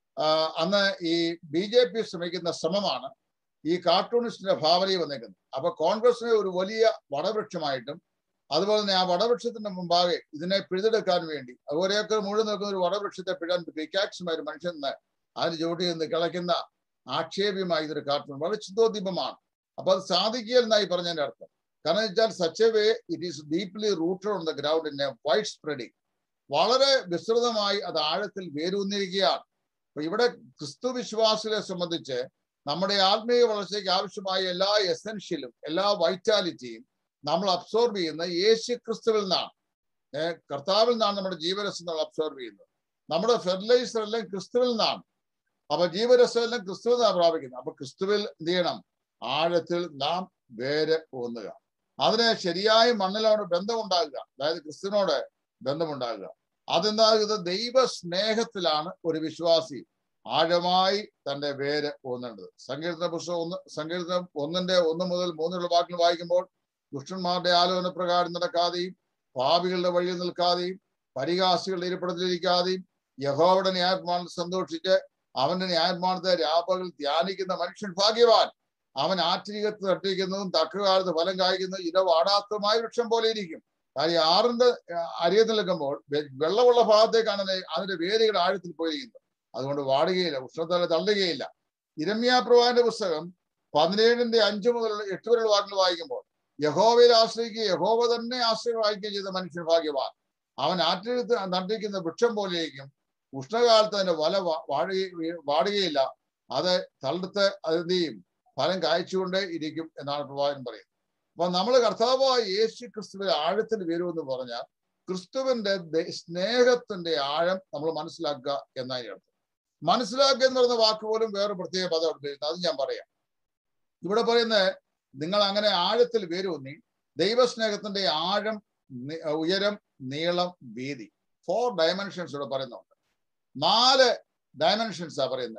അന്ന് ഈ ബി ജെ പി ശ്രമിക്കുന്ന ശ്രമമാണ് ഈ കാർട്ടൂണിസ്റ്റിന്റെ ഭാവനയിൽ വന്നേക്കുന്നത് അപ്പൊ കോൺഗ്രസിനെ ഒരു വലിയ വടവൃക്ഷമായിട്ടും അതുപോലെ തന്നെ ആ വടവൃക്ഷത്തിന്റെ മുമ്പാകെ ഇതിനെ പിഴുതെടുക്കാൻ വേണ്ടി ഒരേക്കർ മുഴുവൻ നിൽക്കുന്ന ഒരു വടവൃക്ഷത്തെ പിഴാൻ പിക്കാക്സുമായ ഒരു മനുഷ്യൻ അതിന് ചുവട്ടിൽ നിന്ന് കിളയ്ക്കുന്ന ആക്ഷേപ്യമായ ഇതൊരു കാർട്ടൂൺ വളരെ ചിന്തോദ്ദീപമാണ് അപ്പൊ അത് സാധിക്കുകയെന്നായി പറഞ്ഞതിന്റെ അർത്ഥം കാരണം വെച്ചാൽ such a way it is deeply rooted on the ground in a wide spreading വളരെ വിസ്തൃതമായി അത് ആഴത്തിൽ വേരൂന്നിരിക്കുകയാണ് അപ്പൊ ഇവിടെ ക്രിസ്തു വിശ്വാസികളെ സംബന്ധിച്ച് നമ്മുടെ ആത്മീയ വളർച്ചയ്ക്ക് ആവശ്യമായ എല്ലാ എസെൻഷ്യലും എല്ലാ വൈറ്റാലിറ്റിയും നമ്മൾ അബ്സോർബ് ചെയ്യുന്ന യേശു ക്രിസ്തുവിൽ നിന്നാണ് ഏർ കർത്താവിൽ നിന്നാണ് നമ്മുടെ ജീവരസം നമ്മൾ അബ്സോർബ് ചെയ്യുന്നത് നമ്മുടെ ഫെർട്ടിലൈസർ എല്ലാം ക്രിസ്തുവിൽ നിന്നാണ് അപ്പൊ ജീവരസം എല്ലാം ക്രിസ്തുവിൽ നിന്നാണ് പ്രാപിക്കുന്നത് അപ്പൊ ക്രിസ്തുവിൽ എന്ത് ചെയ്യണം ആഴത്തിൽ നാം വേര് ഊന്നുക അതിന് ശരിയായ മണ്ണിലോട് ബന്ധമുണ്ടാകുക അതായത് ക്രിസ്തുവിനോട് ബന്ധമുണ്ടാകുക അതെന്താകുന്നത് ദൈവ സ്നേഹത്തിലാണ് ഒരു വിശ്വാസി ആഴമായി തന്റെ വേര് ഊന്നേണ്ടത് സങ്കീർത്തന പുസ്തകം ഒന്ന് സങ്കീർത്തനം ഒന്നിന്റെ ഒന്ന് മുതൽ മൂന്നുള്ള വാക്കുകൾ വായിക്കുമ്പോൾ ദുഷ്ടന്മാരുടെ ആലോചന പ്രകാരം നടക്കാതെയും പാപികളുടെ വഴിയിൽ നിൽക്കാതെയും പരിഹാസികളുടെ ഇരിപ്പിടത്തിലിരിക്കാതെയും യഹോവയുടെ ന്യായപ്രമാണത്തിൽ സന്തോഷിച്ച് അവന്റെ ന്യായപ്രമാണത്തെ രാപകൾ ധ്യാനിക്കുന്ന മനുഷ്യൻ ഭാഗ്യവാൻ അവൻ ആറ്റിരികത്ത് തട്ടിക്കുന്നതും തക്കകാലത്ത് ഫലം കായ്ക്കുന്നതും ഇര വാടാത്തതുമായ വൃക്ഷം പോലെ ഇരിക്കും കാര്യം ആറിന്റെ അരിയത്ത് നിൽക്കുമ്പോൾ വെള്ളമുള്ള ഭാഗത്തേക്കാണ് അതിന്റെ വേരുകൾ ആഴത്തിൽ പോയിരിക്കുന്നത് അതുകൊണ്ട് വാടുകയില്ല ഉഷ്ണത്തല തള്ളുകയില്ല ഇരമ്യാപ്രവാന്റെ പുസ്തകം പതിനേഴിന്റെ അഞ്ചു മുതൽ എട്ട് വരെയുള്ള വാക്കുകൾ വായിക്കുമ്പോൾ യഹോവയിൽ ആശ്രയിക്കുകയും യഹോവ തന്നെ ആശ്രയം വായിക്കുകയും ചെയ്ത മനുഷ്യൻ ഭാഗ്യവാൻ അവൻ ആറ്റിരുത്ത് നട്ടിരിക്കുന്ന വൃക്ഷം പോലെയിരിക്കും ഉഷ്ണകാലത്ത് അതിന്റെ വല വാടുക വാടുകയില്ല അത് തളർത്ത് അതെന്ത് ചെയ്യും ഫലം കായ്ച്ചുകൊണ്ടേ ഇരിക്കും എന്നാണ് പ്രവാചകൻ പറയുന്നത് അപ്പൊ നമ്മൾ കർത്താവായ യേശു ക്രിസ്തുവിന്റെ ആഴത്തിൽ വരുമെന്ന് പറഞ്ഞാൽ ക്രിസ്തുവിന്റെ സ്നേഹത്തിന്റെ ആഴം നമ്മൾ മനസ്സിലാക്കുക എന്നതിന് അർത്ഥം മനസ്സിലാക്കുക എന്ന് പറയുന്ന വാക്ക് പോലും വേറെ പ്രത്യേക പദം എടുത്തിരുന്നത് അത് ഞാൻ പറയാം ഇവിടെ പറയുന്നത് നിങ്ങൾ അങ്ങനെ ആഴത്തിൽ വേരൂന്നി ദൈവസ്നേഹത്തിന്റെ ആഴം ഉയരം നീളം വീതി ഫോർ ഡയമെൻഷൻസ് ഇവിടെ പറയുന്നുണ്ട് നാല് ഡയമെൻഷൻസാ പറയുന്നത്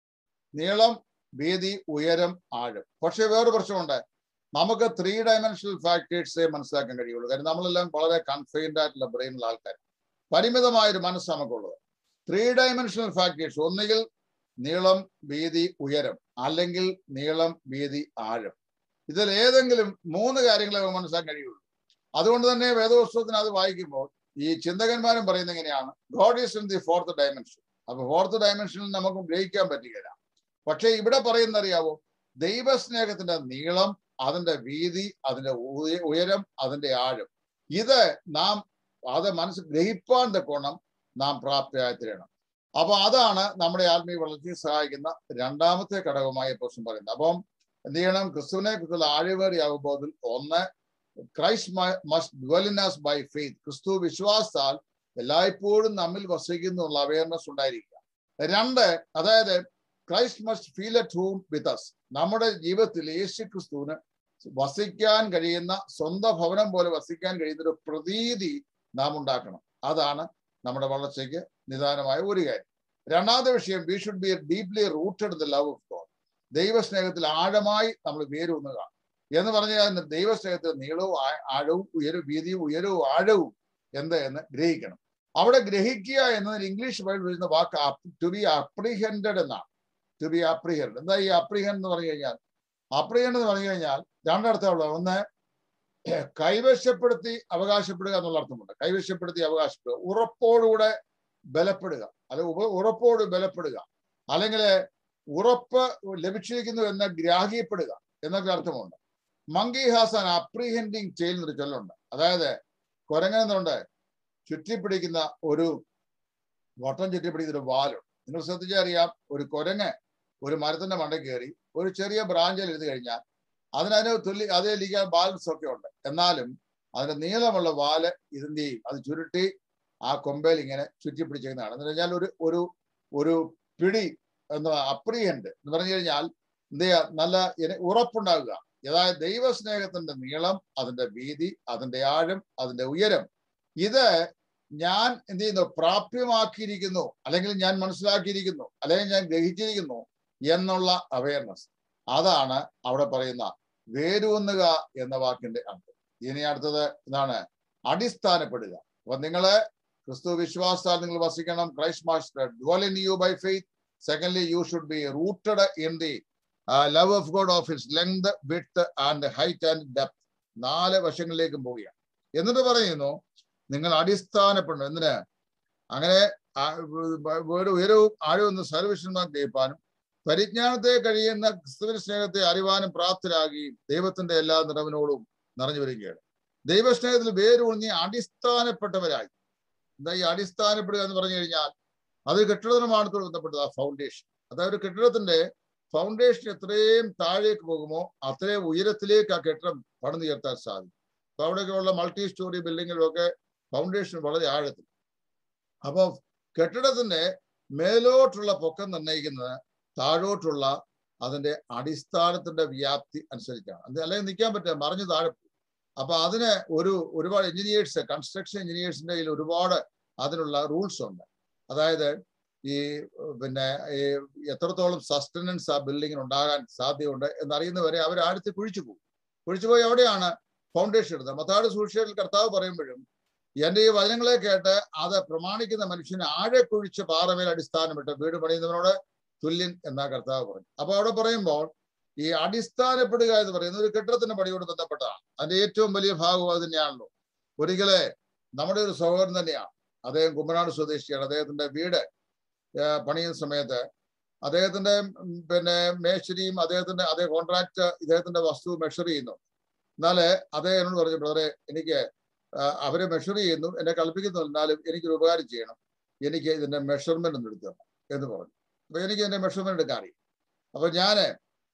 നീളം വീതി ഉയരം ആഴം പക്ഷെ വേറൊരു പ്രശ്നമുണ്ട് നമുക്ക് ത്രീ ഡയമെൻഷണൽ ഫാക്ടേഴ്സേ മനസ്സിലാക്കാൻ കഴിയുള്ളൂ കാര്യം നമ്മളെല്ലാം വളരെ കൺഫൈൻഡ് ആയിട്ടുള്ള ബ്രെയിനുള്ള ആൾക്കാർ പരിമിതമായ ഒരു മനസ്സ് നമുക്കുള്ളത് ത്രീ ഡയമെൻഷണൽ ഫാക്ടേഴ്സ് ഒന്നുകിൽ നീളം വീതി ഉയരം അല്ലെങ്കിൽ നീളം വീതി ആഴം ഇതിൽ ഏതെങ്കിലും മൂന്ന് കാര്യങ്ങളെ മനസ്സിലാക്കാൻ കഴിയുള്ളൂ അതുകൊണ്ട് തന്നെ വേദപുസ്തകത്തിന് അത് വായിക്കുമ്പോൾ ഈ ചിന്തകന്മാരും പറയുന്നത് എങ്ങനെയാണ് God is in the fourth dimension അപ്പൊ ഫോർത്ത് ഡയമെൻഷനിൽ നമുക്ക് ഗ്രഹിക്കാൻ പറ്റുകയില്ല പക്ഷെ ഇവിടെ പറയുന്ന അറിയാവോ ദൈവസ്നേഹത്തിന്റെ നീളം അതിന്റെ വീതി അതിന്റെ ഉയരം അതിന്റെ ആഴം ഇത് നാം അത് മനസ്സ് ഗ്രഹിപ്പാൻ തക്കോണം നാം പ്രാപ്തരായി തീരണം അപ്പൊ അതാണ് നമ്മുടെ ആത്മീയ വളർച്ചയെ സഹായിക്കുന്ന രണ്ടാമത്തെ ഘടകമായി പ്രശ്നം പറയുന്നത് അപ്പം എന്ത് ചെയ്യണം ക്രിസ്തുവിനെ കുറിച്ചുള്ള ആഴവേറിയാകുമ്പോൾ ഒന്ന് Christ must dwell in us by faith ക്രിസ്തു വിശ്വാസത്താൽ എല്ലായ്പ്പോഴും നമ്മിൽ വസിക്കുന്നുള്ള അവയർനെസ് ഉണ്ടായിരിക്കുക രണ്ട് അതായത് Christ must feel at home with us നമ്മുടെ ജീവിതത്തിൽ യേശു ക്രിസ്തുവിന് വസിക്കാൻ കഴിയുന്ന സ്വന്തം ഭവനം പോലെ വസിക്കാൻ കഴിയുന്ന ഒരു പ്രതീതി നാം ഉണ്ടാക്കണം അതാണ് നമ്മുടെ വളർച്ചയ്ക്ക് നിദാനമായ ഒരു കാര്യം രണ്ടാമത്തെ വിഷയം we should be deeply rooted the love of God ദൈവസ്നേഹത്തിൽ ആഴമായി നമ്മൾ വേരൂന്നുക എന്ന് പറഞ്ഞാൽ ദൈവസ്നേഹത്തിൽ നീളവും ആഴവും ഉയരവും വീതിയും ഉയരവും ആഴവും എന്ത് എന്ന് ഗ്രഹിക്കണം അവിടെ ഗ്രഹിക്കുക എന്നതിന് ഇംഗ്ലീഷ് ബൈബിൾ വരുന്ന വാക്ക് ടു ബി അപ്രിഹെൻഡഡ് എന്നാണ് ടു ബി അപ്രിഹെൻഡ് എന്താ ഈ അപ്രിഹെൻഡ് എന്ന് പറഞ്ഞു കഴിഞ്ഞാൽ അപ്രിഹെൻഡ് എന്ന് പറഞ്ഞു കഴിഞ്ഞാൽ രണ്ടർത്ഥമുള്ള ഒന്ന് കൈവശപ്പെടുത്തി അവകാശപ്പെടുക എന്നുള്ള അർത്ഥമുണ്ട് കൈവശപ്പെടുത്തി അവകാശപ്പെടുക ഉറപ്പോടുകൂടെ ബലപ്പെടുക അല്ലെ ഉറപ്പോട് ബലപ്പെടുക അല്ലെങ്കിൽ ഉറപ്പ് ലഭിച്ചിരിക്കുന്നു എന്ന് ഗ്രാഹ്യപ്പെടുക എന്നൊക്കെ അർത്ഥമുണ്ട് മങ്കി ഹാസ് ആൻ അപ്രിഹെൻഡിങ് ചെയ്യുന്നൊരു ചൊല്ലുണ്ട് അതായത് കുരങ്ങനെന്നുണ്ട് ചുറ്റിപ്പിടിക്കുന്ന ഒരു വട്ടം ചുറ്റിപ്പിടിക്കുന്ന ഒരു വാലുണ്ട് നിങ്ങൾ ശ്രദ്ധിച്ചറിയാം ഒരു കുരങ്ങ് ഒരു മരത്തിന്റെ മണ്ട കയറി ഒരു ചെറിയ ബ്രാഞ്ചിൽ ഇരുന്ന് കഴിഞ്ഞാൽ അതിനതിന് തുല്യ അതേ ലീഗൽ ബാലൻസ് ഒക്കെ ഉണ്ട് എന്നാലും അതിന്റെ നീളമുള്ള വാല് ഇതിന്റെ അത് ചുരുട്ടി ആ കൊമ്പയിൽ ഇങ്ങനെ ചുറ്റിപ്പിടിച്ചിരിക്കുന്നതാണ് എന്ന് പറഞ്ഞാൽ ഒരു ഒരു ഒരു പിടി എന്ന് അപ്രിയന്റ് എന്ന് പറഞ്ഞു കഴിഞ്ഞാൽ എന്ത് ചെയ്യാ നല്ല ഇന- ഉറപ്പുണ്ടാകുക അതായത് ദൈവസ്നേഹത്തിന്റെ നീളം അതിന്റെ വീതി അതിന്റെ ആഴം അതിന്റെ ഉയരം ഇത് ഞാൻ എന്ത് ചെയ്യുന്നു പ്രാപ്യമാക്കിയിരിക്കുന്നു അല്ലെങ്കിൽ ഞാൻ മനസ്സിലാക്കിയിരിക്കുന്നു അല്ലെങ്കിൽ ഞാൻ ഗ്രഹിച്ചിരിക്കുന്നു എന്നുള്ള അവയർനെസ് അതാണ് അവിടെ പറയുന്ന വേരൂന്നുക എന്ന വാക്കിന്റെ അർത്ഥം ഇനി അടുത്തത് എന്താണ് അടിസ്ഥാനപ്പെടുക അപ്പൊ നിങ്ങള് ക്രിസ്തു വിശ്വാസത്താൽ നിങ്ങൾ വസിക്കണം Christ master dwell in you by faith secondly you should be rooted in the love of God of his length width and height and depth നാല് വശങ്ങളിലേക്കും പോവുകയാണ് എന്നിട്ട് പറയുന്നു നിങ്ങൾ അടിസ്ഥാനപ്പെടണം എന്തിന് അങ്ങനെ ആ- ഒരു ഉയരവും ആഴവും സർവീഷന്മാർ ഗ്രഹിപ്പാനും പരിജ്ഞാനത്തെ കഴിയുന്ന ക്രിസ്തുവിന്റെ സ്നേഹത്തെ അറിവാനും പ്രാപ്തരാകുകയും ദൈവത്തിന്റെ എല്ലാ നിറവിനോടും നിറഞ്ഞു വരികയാണ് ദൈവസ്നേഹത്തിൽ വേരൂന്നി അടിസ്ഥാനപ്പെട്ടവരായി എന്താ ഈ അടിസ്ഥാനപ്പെടുക എന്ന് പറഞ്ഞു കഴിഞ്ഞാൽ അത് കെട്ടിട നിർമ്മാണത്തോട് ബന്ധപ്പെട്ടത് ആ ഫൗണ്ടേഷൻ അതായത് ഒരു കെട്ടിടത്തിന്റെ ഫൗണ്ടേഷൻ എത്രയും താഴേക്ക് പോകുമോ അത്രയും ഉയരത്തിലേക്ക് ആ കെട്ടിടം പണിതുയർത്താൻ സാധിക്കും അപ്പൊ അവിടെയൊക്കെയുള്ള മൾട്ടി സ്റ്റോറി ബിൽഡിങ്ങിലൊക്കെ ഫൗണ്ടേഷൻ വളരെ ആഴത്തിൽ അപ്പൊ കെട്ടിടത്തിന്റെ മേലോട്ടുള്ള പൊക്കം നിർണ്ണയിക്കുന്നത് താഴോട്ടുള്ള അതിന്റെ അടിസ്ഥാനത്തിന്റെ വ്യാപ്തി അനുസരിച്ചാണ് അത് അല്ലെങ്കിൽ നിൽക്കാൻ പറ്റില്ല മറിഞ്ഞു താഴെ പോകും അപ്പൊ അതിന് ഒരു ഒരുപാട് എഞ്ചിനീയേഴ്സ് കൺസ്ട്രക്ഷൻ എഞ്ചിനീയേഴ്സിന്റെ കയ്യിൽ ഒരുപാട് അതിനുള്ള റൂൾസ് ഉണ്ട് അതായത് ഈ ഏർ പിന്നെ ഈ എത്രത്തോളം സസ്റ്റനൻസ് ആ ബിൽഡിങ്ങിന് ഉണ്ടാകാൻ സാധ്യതയുണ്ട് എന്നറിയുന്നവരെ അവർ ആഴത്തിൽ കുഴിച്ചു പോകും കുഴിച്ചു പോയി അവിടെയാണ് ഫൗണ്ടേഷൻ ഇടുന്നത് മത്താട് സൂക്ഷിച്ചിൽ കർത്താവ് പറയുമ്പോഴും എന്റെ ഈ വചനങ്ങളെ കേട്ട് അത് പ്രമാണിക്കുന്ന മനുഷ്യന് ആഴെ കുഴിച്ച് പാറമേൽ അടിസ്ഥാനമിട്ട് വീട് പണിയുന്നവനോട് തുല്യൻ എന്നാ കർത്താവ് പറഞ്ഞു അപ്പൊ അവിടെ പറയുമ്പോൾ ഈ അടിസ്ഥാനപ്പെടുക എന്ന് പറയുന്നത് ഒരു കെട്ടിടത്തിന്റെ പണിയോട് ബന്ധപ്പെട്ടതാണ് അതിന്റെ ഏറ്റവും വലിയ ഭാഗം അത് തന്നെയാണല്ലോ ഒരിക്കലെ നമ്മുടെ ഒരു സഹോദരൻ തന്നെയാണ് അദ്ദേഹം കുമ്പനാട് സ്വദേശിയാണ് അദ്ദേഹത്തിന്റെ വീട് ആ, പണിയുന്ന സമയത്ത് അദ്ദേഹത്തിന്റെ ഉം, പിന്നെ മേശരിയും അദ്ദേഹത്തിന്റെ അതേ കോൺട്രാക്ട് ഇദ്ദേഹത്തിന്റെ വസ്തു മെഷർ ചെയ്യുന്നു എന്നാല് അദ്ദേഹം എന്നോട് പറഞ്ഞു ബ്രദറെ എനിക്ക് ആ, അവരെ മെഷർ ചെയ്യുന്നു എന്നെ കളിപ്പിക്കുന്നു എന്നാലും എനിക്കൊരു ഉപകാരം ചെയ്യണം എനിക്ക് ഇതിന്റെ മെഷർമെന്റ് ഒന്ന് എടുത്തു തരണം എന്ന് പറഞ്ഞു അപ്പൊ എനിക്ക് ഇതിന്റെ മെഷർമെന്റ് എടുക്കാൻ അറിയും അപ്പൊ ഞാന്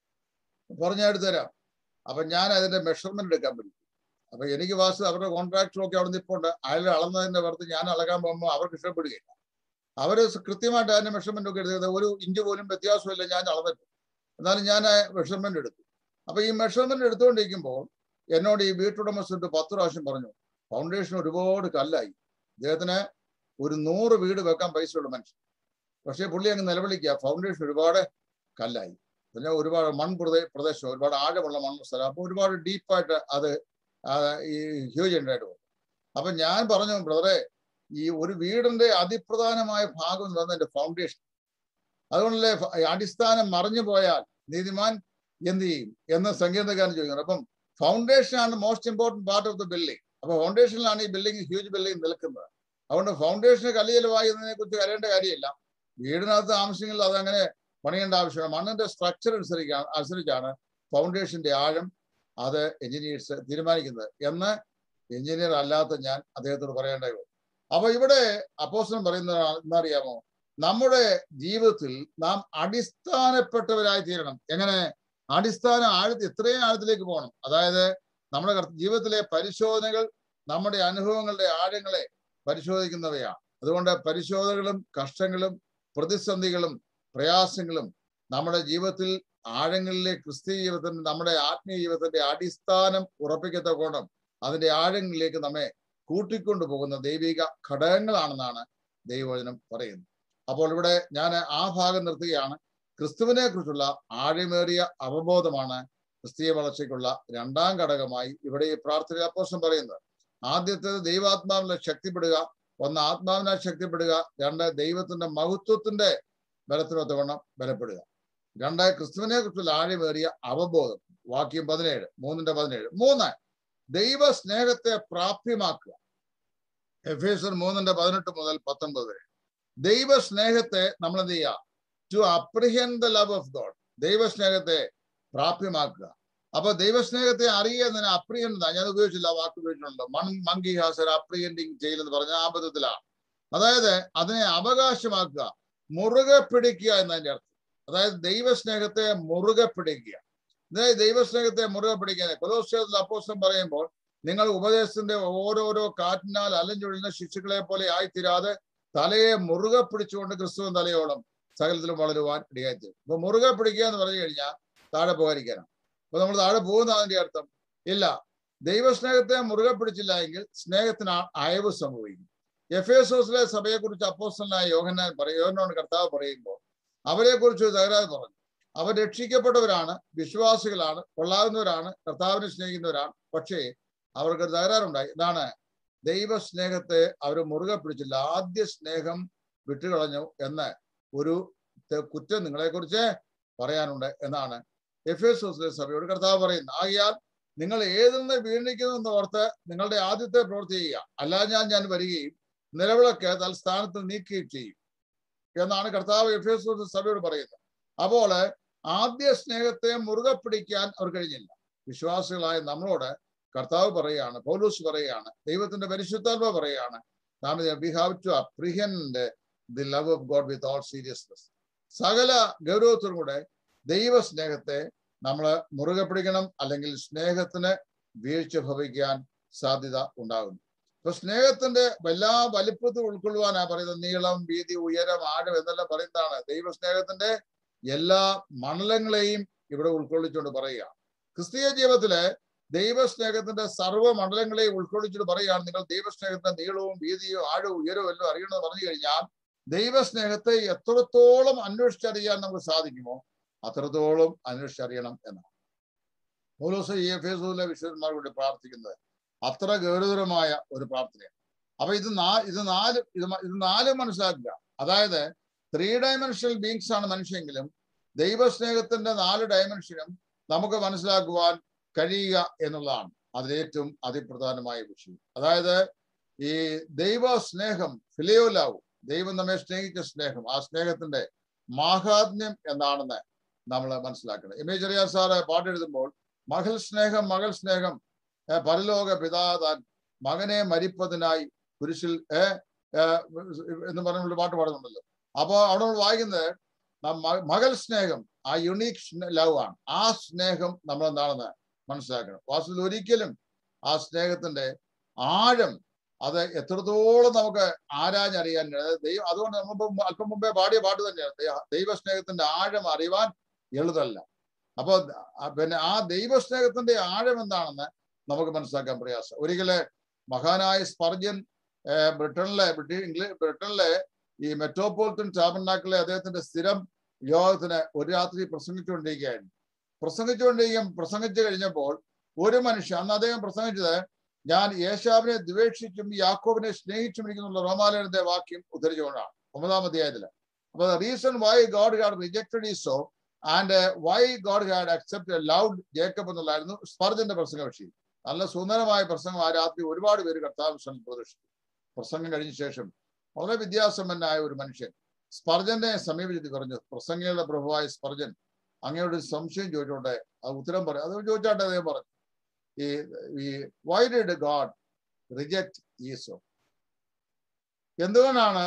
പറഞ്ഞ എടുത്തു തരാം അപ്പൊ ഞാൻ അതിന്റെ മെഷർമെന്റ് എടുക്കാൻ പറ്റും അപ്പൊ എനിക്ക് വാസ്തു അവരുടെ കോൺട്രാക്ടറും ഒക്കെ അവിടെ നിൽപ്പുണ്ട് അയാൾ അളന്നതിന്റെ പുറത്ത് ഞാൻ അളകാൻ പോകുമ്പോൾ അവർക്ക് ഇഷ്ടപ്പെടുകയില്ല അവര് കൃത്യമായിട്ട് അതിന്റെ മെഷർമെന്റ് ഒക്കെ എടുത്തത് ഒരു ഇഞ്ച് പോലും വ്യത്യാസമില്ല ഞാൻ അളന്നിട്ട് എന്നാലും ഞാൻ മെഷർമെന്റ് എടുത്തു അപ്പൊ ഈ മെഷർമെന്റ് എടുത്തുകൊണ്ടിരിക്കുമ്പോൾ എന്നോട് ഈ വീട്ടുടമസ്ഥ പത്ത് പ്രാവശ്യം പറഞ്ഞു ഫൗണ്ടേഷൻ ഒരുപാട് കല്ലായി അദ്ദേഹത്തിന് ഒരു നൂറ് വീട് വെക്കാൻ പൈസയുള്ള മനുഷ്യൻ പക്ഷേ പുള്ളി അങ്ങ് നിലവിളിക്കുക ഫൗണ്ടേഷൻ ഒരുപാട് കല്ലായി പിന്നെ ഒരുപാട് മൺ പ്രദേ പ്രദേശം ഒരുപാട് ആഴമുള്ള മണ്ണുള്ള സ്ഥലം അപ്പൊ ഒരുപാട് ഡീപ്പായിട്ട് അത് ആ, ഈ ഹ്യൂജ് ഉണ്ടായിട്ട് പോകും അപ്പൊ ഞാൻ പറഞ്ഞു ബ്രദറെ ഈ ഒരു വീടിന്റെ അതിപ്രധാനമായ ഭാഗം എന്ന് പറയുന്നത് എന്റെ ഫൗണ്ടേഷൻ അതുകൊണ്ടല്ലേ ഫ- ഈ അടിസ്ഥാനം മറിഞ്ഞു പോയാൽ നീതിമാൻ എന്ത് ചെയ്യും എന്ന് സംഗീതക്കാരൻ ചോദിക്കുന്നത് അപ്പം ഫൗണ്ടേഷൻ ആണ് most important part of the building അപ്പൊ ഫൗണ്ടേഷനിലാണ് ഈ ബിൽഡിംഗ് ഹ്യൂജ് ബിൽഡിംഗ് നിൽക്കുന്നത് അതുകൊണ്ട് ഫൗണ്ടേഷന് കലിയലവായി എന്നതിനെ കുറിച്ച് കരയേണ്ട കാര്യമില്ല വീടിനകത്ത് ആവശ്യങ്ങളിൽ അതങ്ങനെ പണിയേണ്ട ആവശ്യമാണ് മണ്ണിന്റെ സ്ട്രക്ചർ അനുസരിച്ചാണ് അനുസരിച്ചാണ് ഫൗണ്ടേഷന്റെ ആഴം അത് എഞ്ചിനീയേഴ്സ് തീരുമാനിക്കുന്നത് എന്ന് എഞ്ചിനീയർ അല്ലാത്ത ഞാൻ അദ്ദേഹത്തോട് പറയേണ്ടത് അപ്പൊ ഇവിടെ അപ്പോസ്റ്റലൻ പറയുന്നത് എന്നറിയാമോ നമ്മുടെ ജീവിതത്തിൽ നാം അടിസ്ഥാനപ്പെട്ടവരായി തീരണം എങ്ങനെ അടിസ്ഥാന ആഴത്തിൽ എത്രയും ആഴത്തിലേക്ക് പോകണം അതായത് നമ്മുടെ കർത്ത- ജീവിതത്തിലെ പരിശോധനകൾ നമ്മുടെ അനുഭവങ്ങളുടെ ആഴങ്ങളെ പരിശോധിക്കുന്നവയാണ് അതുകൊണ്ട് പരിശോധനകളും കഷ്ടങ്ങളും പ്രതിസന്ധികളും പ്രയാസങ്ങളും നമ്മുടെ ജീവിതത്തിൽ ആഴങ്ങളിലെ ക്രിസ്തീയ ജീവിതത്തിന്റെ നമ്മുടെ ആത്മീയ ജീവിതത്തിന്റെ അടിസ്ഥാനം ഉറപ്പിക്കത്തക്കോണം അതിന്റെ ആഴങ്ങളിലേക്ക് നമ്മെ കൂട്ടിക്കൊണ്ടു പോകുന്ന ദൈവിക ഘടകങ്ങളാണെന്നാണ് ദൈവവചനം പറയുന്നത് അപ്പോൾ ഇവിടെ ഞാൻ ആ ഭാഗം നിർത്തുകയാണ് ക്രിസ്തുവിനെ കുറിച്ചുള്ള ആഴമേറിയ അവബോധമാണ് ക്രിസ്തീയ വളർച്ചയ്ക്കുള്ള രണ്ടാം ഘടകമായി ഇവിടെ ഈ പ്രാർത്ഥന അപ്പോസം പറയുന്നത് ആദ്യത്തേത് ദൈവാത്മാവിനെ ശക്തിപ്പെടുക ഒന്ന് ആത്മാവിനാൽ ശക്തിപ്പെടുക രണ്ട് ദൈവത്തിന്റെ മഹത്വത്തിന്റെ ബലത്തിനൊത്തവണ്ണം ബലപ്പെടുക രണ്ട് ക്രിസ്തുവിനെ കുറിച്ചുള്ള ആഴമേറിയ അവബോധം വാക്യം പതിനേഴ് മൂന്നിന്റെ പതിനേഴ് മൂന്ന് ദൈവ സ്നേഹത്തെ പ്രാപ്യമാക്കുക എഫ് എസ് മൂന്നിന്റെ പതിനെട്ട് മുതൽ പത്തൊമ്പത് വരെ ദൈവ സ്നേഹത്തെ നമ്മൾ എന്ത് ചെയ്യുക to apprehend the love of God ദൈവ സ്നേഹത്തെ പ്രാപ്യമാക്കുക അപ്പൊ ദൈവസ്നേഹത്തെ അറിയുന്നതിന് അപ്രിയൻ ഞാൻ ഉപയോഗിച്ചില്ല ആ വാക്ക് ഉപയോഗിച്ചിട്ടുണ്ടല്ലോ മൺ മങ്കി ഹാസർ അപ്രിയന്റിങ് ചെയ്യലെന്ന് പറഞ്ഞ ആ പദത്തിലാണ് അതായത് അതിനെ അവകാശമാക്കുക മുറുകെ പിടിക്കുക എന്നതിന്റെ അർത്ഥം അതായത് ദൈവസ്നേഹത്തെ മുറുകെ പിടിക്കുക അതായത് ദൈവസ്നേഹത്തെ മുറുകെ പിടിക്കുക കൊലോസ്യത്തിൽ അപ്പോസ്റ്റം പറയുമ്പോൾ നിങ്ങൾ ഉപദേശത്തിന്റെ ഓരോരോ കാറ്റിനാൽ അലഞ്ഞൊഴിഞ്ഞ ശിശുക്കളെ പോലെ ആയിത്തീരാതെ തലയെ മുറുകെ പിടിച്ചുകൊണ്ട് ക്രിസ്തുവൻ തലയോളം സകലത്തിലും വളരുവാൻ ഇടയായിത്തീരും അപ്പൊ മുറുകെ പിടിക്കുക എന്ന് പറഞ്ഞു കഴിഞ്ഞാൽ താഴെ പോകാതിരിക്കാനാണ് അപ്പൊ നമ്മൾ താഴെ പോകുന്ന അതിന്റെ അർത്ഥം ഇല്ല ദൈവസ്നേഹത്തെ മുറുകെ പിടിച്ചില്ല എങ്കിൽ സ്നേഹത്തിന് ആ- അയവ് സംഭവിക്കും എഫ് എസോസിലെ സഭയെക്കുറിച്ച് അപ്പോസ്റ്റലായ യോഹന്നാൻ പറയും യോഹനോട് കർത്താവ് പറയുമ്പോൾ അവരെ കുറിച്ച് തകരാറ് പറഞ്ഞു അവർ രക്ഷിക്കപ്പെട്ടവരാണ് വിശ്വാസികളാണ് കൊള്ളാവുന്നവരാണ് കർത്താവിനെ സ്നേഹിക്കുന്നവരാണ് പക്ഷേ അവർക്ക് ഒരു തകരാറുണ്ടായി എന്താണ് ദൈവസ്നേഹത്തെ അവർ മുറുകെ പിടിച്ചില്ല ആദ്യ സ്നേഹം വിട്ടുകളഞ്ഞു എന്ന് ഒരു തെ- കുറ്റം നിങ്ങളെ കുറിച്ച് പറയാനുണ്ട് എന്നാണ് എഫ് എസ് സഭയോട് കർത്താവ് പറയുന്നത് ആകിയാൽ നിങ്ങൾ ഏതിൽ നിന്ന് വീണിരിക്കുന്നു എന്ന് ഓർത്ത് നിങ്ങളുടെ ആദ്യത്തെ പ്രവൃത്തി ചെയ്യുക അല്ലാതെ ഞാൻ ഞാൻ വരികയും നിലവിളക്ക് തൽസ്ഥാനത്ത് നീക്കുകയും ചെയ്യും എന്നാണ് കർത്താവ് എഫ് എസ് സഭയോട് പറയുന്നത് അപ്പോൾ ആദ്യ സ്നേഹത്തെ മുറുകെ പിടിക്കാൻ അവർ കഴിഞ്ഞില്ല വിശ്വാസികളായ നമ്മളോട് കർത്താവ് പറയുകയാണ് പൗലൂസ് പറയുകയാണ് ദൈവത്തിന്റെ പരിശുദ്ധാത്മ പറയുകയാണ് നാം we have to apprehend the love of God with all seriousness സകല ഗൗരവത്തോടും കൂടെ ദൈവ സ്നേഹത്തെ നമ്മൾ മുറുകെ പിടിക്കണം അല്ലെങ്കിൽ സ്നേഹത്തിന് വീഴ്ച ഭവിക്കാൻ സാധ്യത ഉണ്ടാകുന്നു ഇപ്പൊ സ്നേഹത്തിന്റെ എല്ലാ വലിപ്പത്തിൽ ഉൾക്കൊള്ളുവാനാ പറയുന്നത് നീളം വീതി ഉയരം ആഴം എന്നെല്ലാം പറയുന്നതാണ് ദൈവസ്നേഹത്തിന്റെ എല്ലാ മണ്ഡലങ്ങളെയും ഇവിടെ ഉൾക്കൊള്ളിച്ചുകൊണ്ട് പറയുക ക്രിസ്തീയ ജീവിതത്തിലെ ദൈവസ്നേഹത്തിന്റെ സർവ്വ മണ്ഡലങ്ങളെയും ഉൾക്കൊള്ളിച്ചുകൊണ്ട് പറയുകയാണ് നിങ്ങൾ ദൈവസ്നേഹത്തിന്റെ നീളവും വീതിയും ആഴവും ഉയരവും എല്ലാം അറിയണമെന്ന് പറഞ്ഞു കഴിഞ്ഞാൽ ദൈവസ്നേഹത്തെ എത്രത്തോളം അന്വേഷിച്ചറിയാൻ നമുക്ക് സാധിക്കുമോ അത്രത്തോളം അന്വേഷിച്ചറിയണം എന്നാണ് പൗലോസ് ഈ എഫ് എസിലെ വിശുദ്ധന്മാരോട് പ്രാർത്ഥിക്കുന്നത് അത്ര ഗൗരവതരമായ ഒരു പ്രാർത്ഥനയാണ് അപ്പൊ ഇത് നാ ഇത് നാല് ഇത് മ- ഇത് നാല് മനസ്സിലാക്കുക അതായത് ത്രീ ഡയമെൻഷണൽ ബീങ്സ് ആണ് മനുഷ്യമെങ്കിലും ദൈവസ്നേഹത്തിന്റെ നാല് ഡയമെൻഷനും നമുക്ക് മനസ്സിലാക്കുവാൻ കഴിയുക എന്നുള്ളതാണ് അതിലേറ്റവും അതിപ്രധാനമായ വിഷയം അതായത് ഈ ദൈവ സ്നേഹം ഫിലിയോലാവും ദൈവം നമ്മെ സ്നേഹിച്ച സ്നേഹം ആ സ്നേഹത്തിന്റെ മാഹാത്മ്യം എന്താണെന്ന് നമ്മൾ മനസ്സിലാക്കണം എം എ ചെറിയ സാറ് പാട്ടെഴുതുമ്പോൾ മകൾ സ്നേഹം മകൾ സ്നേഹം ഏ, പരലോക പിതാതാൻ മകനെ മരിപ്പതിനായി കുരിശിൽ ഏ ഏ, എന്ന് പറഞ്ഞുള്ള പാട്ട് പാടുന്നുണ്ടല്ലോ അപ്പോ അവിടെ നമ്മൾ വായിക്കുന്നത് ന- മ- മകൾ സ്നേഹം ആ യുണീക് ലവ് ആണ് ആ സ്നേഹം നമ്മൾ എന്താണെന്ന് മനസ്സിലാക്കണം വാസ്തുവിൽ ഒരിക്കലും ആ സ്നേഹത്തിന്റെ ആഴം അത് എത്രത്തോളം നമുക്ക് ആരാഞ്ഞറിയാൻ അതായത് ദൈവം അതുകൊണ്ട് നമ്മൾ മുമ്പ് അല്പം മുമ്പേ പാടിയ പാട്ട് തന്നെയാണ് ദൈവ- ദൈവസ്നേഹത്തിന്റെ ആഴം അറിയുവാൻ എളുതല്ല അപ്പൊ ആ പിന്നെ ആ ദൈവസ്നേഹത്തിന്റെ ആഴം എന്താണെന്ന് നമുക്ക് മനസ്സിലാക്കാൻ പ്രയാസം ഒരിക്കല് മഹാനായ സ്പർജൻ ഏർ ബ്രിട്ടനിലെ ബ്രിട്ടീഷ് ഇംഗ്ലീഷ് ബ്രിട്ടനിലെ ഈ മെട്രോപോളിറ്റൻ ടാബർനാക്കിലെ അദ്ദേഹത്തിന്റെ സ്ഥിരം യോഗത്തിന് ഒരു രാത്രി പ്രസംഗിച്ചുകൊണ്ടിരിക്കുകയായിരുന്നു പ്രസംഗിച്ചുകൊണ്ടിരിക്കും പ്രസംഗിച്ചു കഴിഞ്ഞപ്പോൾ ഒരു മനുഷ്യൻ അന്ന് അദ്ദേഹം പ്രസംഗിച്ചത് ഞാൻ യേശാവിനെ ദ്വേഷിച്ചും യാക്കോബിനെ സ്നേഹിച്ചും ഇരിക്കുന്നുള്ള റോമാലയന്റെ വാക്യം ഉദ്ധരിച്ചുകൊണ്ടാണ് ഒമ്പതാം അധ്യായത്തില് അപ്പൊ reason why God had rejected Esau and why God had accept loved Jacob എന്നുള്ളായിരുന്നു സ്പർജന്റെ പ്രസംഗ വിഷയം നല്ല സുന്ദരമായ പ്രസംഗം ആ രാത്രി ഒരുപാട് പേര് കർത്താവ് പ്രദർശിച്ചു പ്രസംഗം കഴിഞ്ഞ ശേഷം വളരെ വിദ്യാസമ്പന്നനായ ഒരു മനുഷ്യൻ സ്പർജനെ സമീപിച്ചിട്ട് പറഞ്ഞു പ്രസംഗികളുടെ പ്രഭുവായ സ്പർജൻ അങ്ങയോട് ഒരു സംശയം ചോദിച്ചോട്ടെ അത് ഉത്തരം പറയും അത് ചോദിച്ചാട്ടെ അദ്ദേഹം പറഞ്ഞു ഈ ഈ why did God reject Esau എന്തുകൊണ്ടാണ്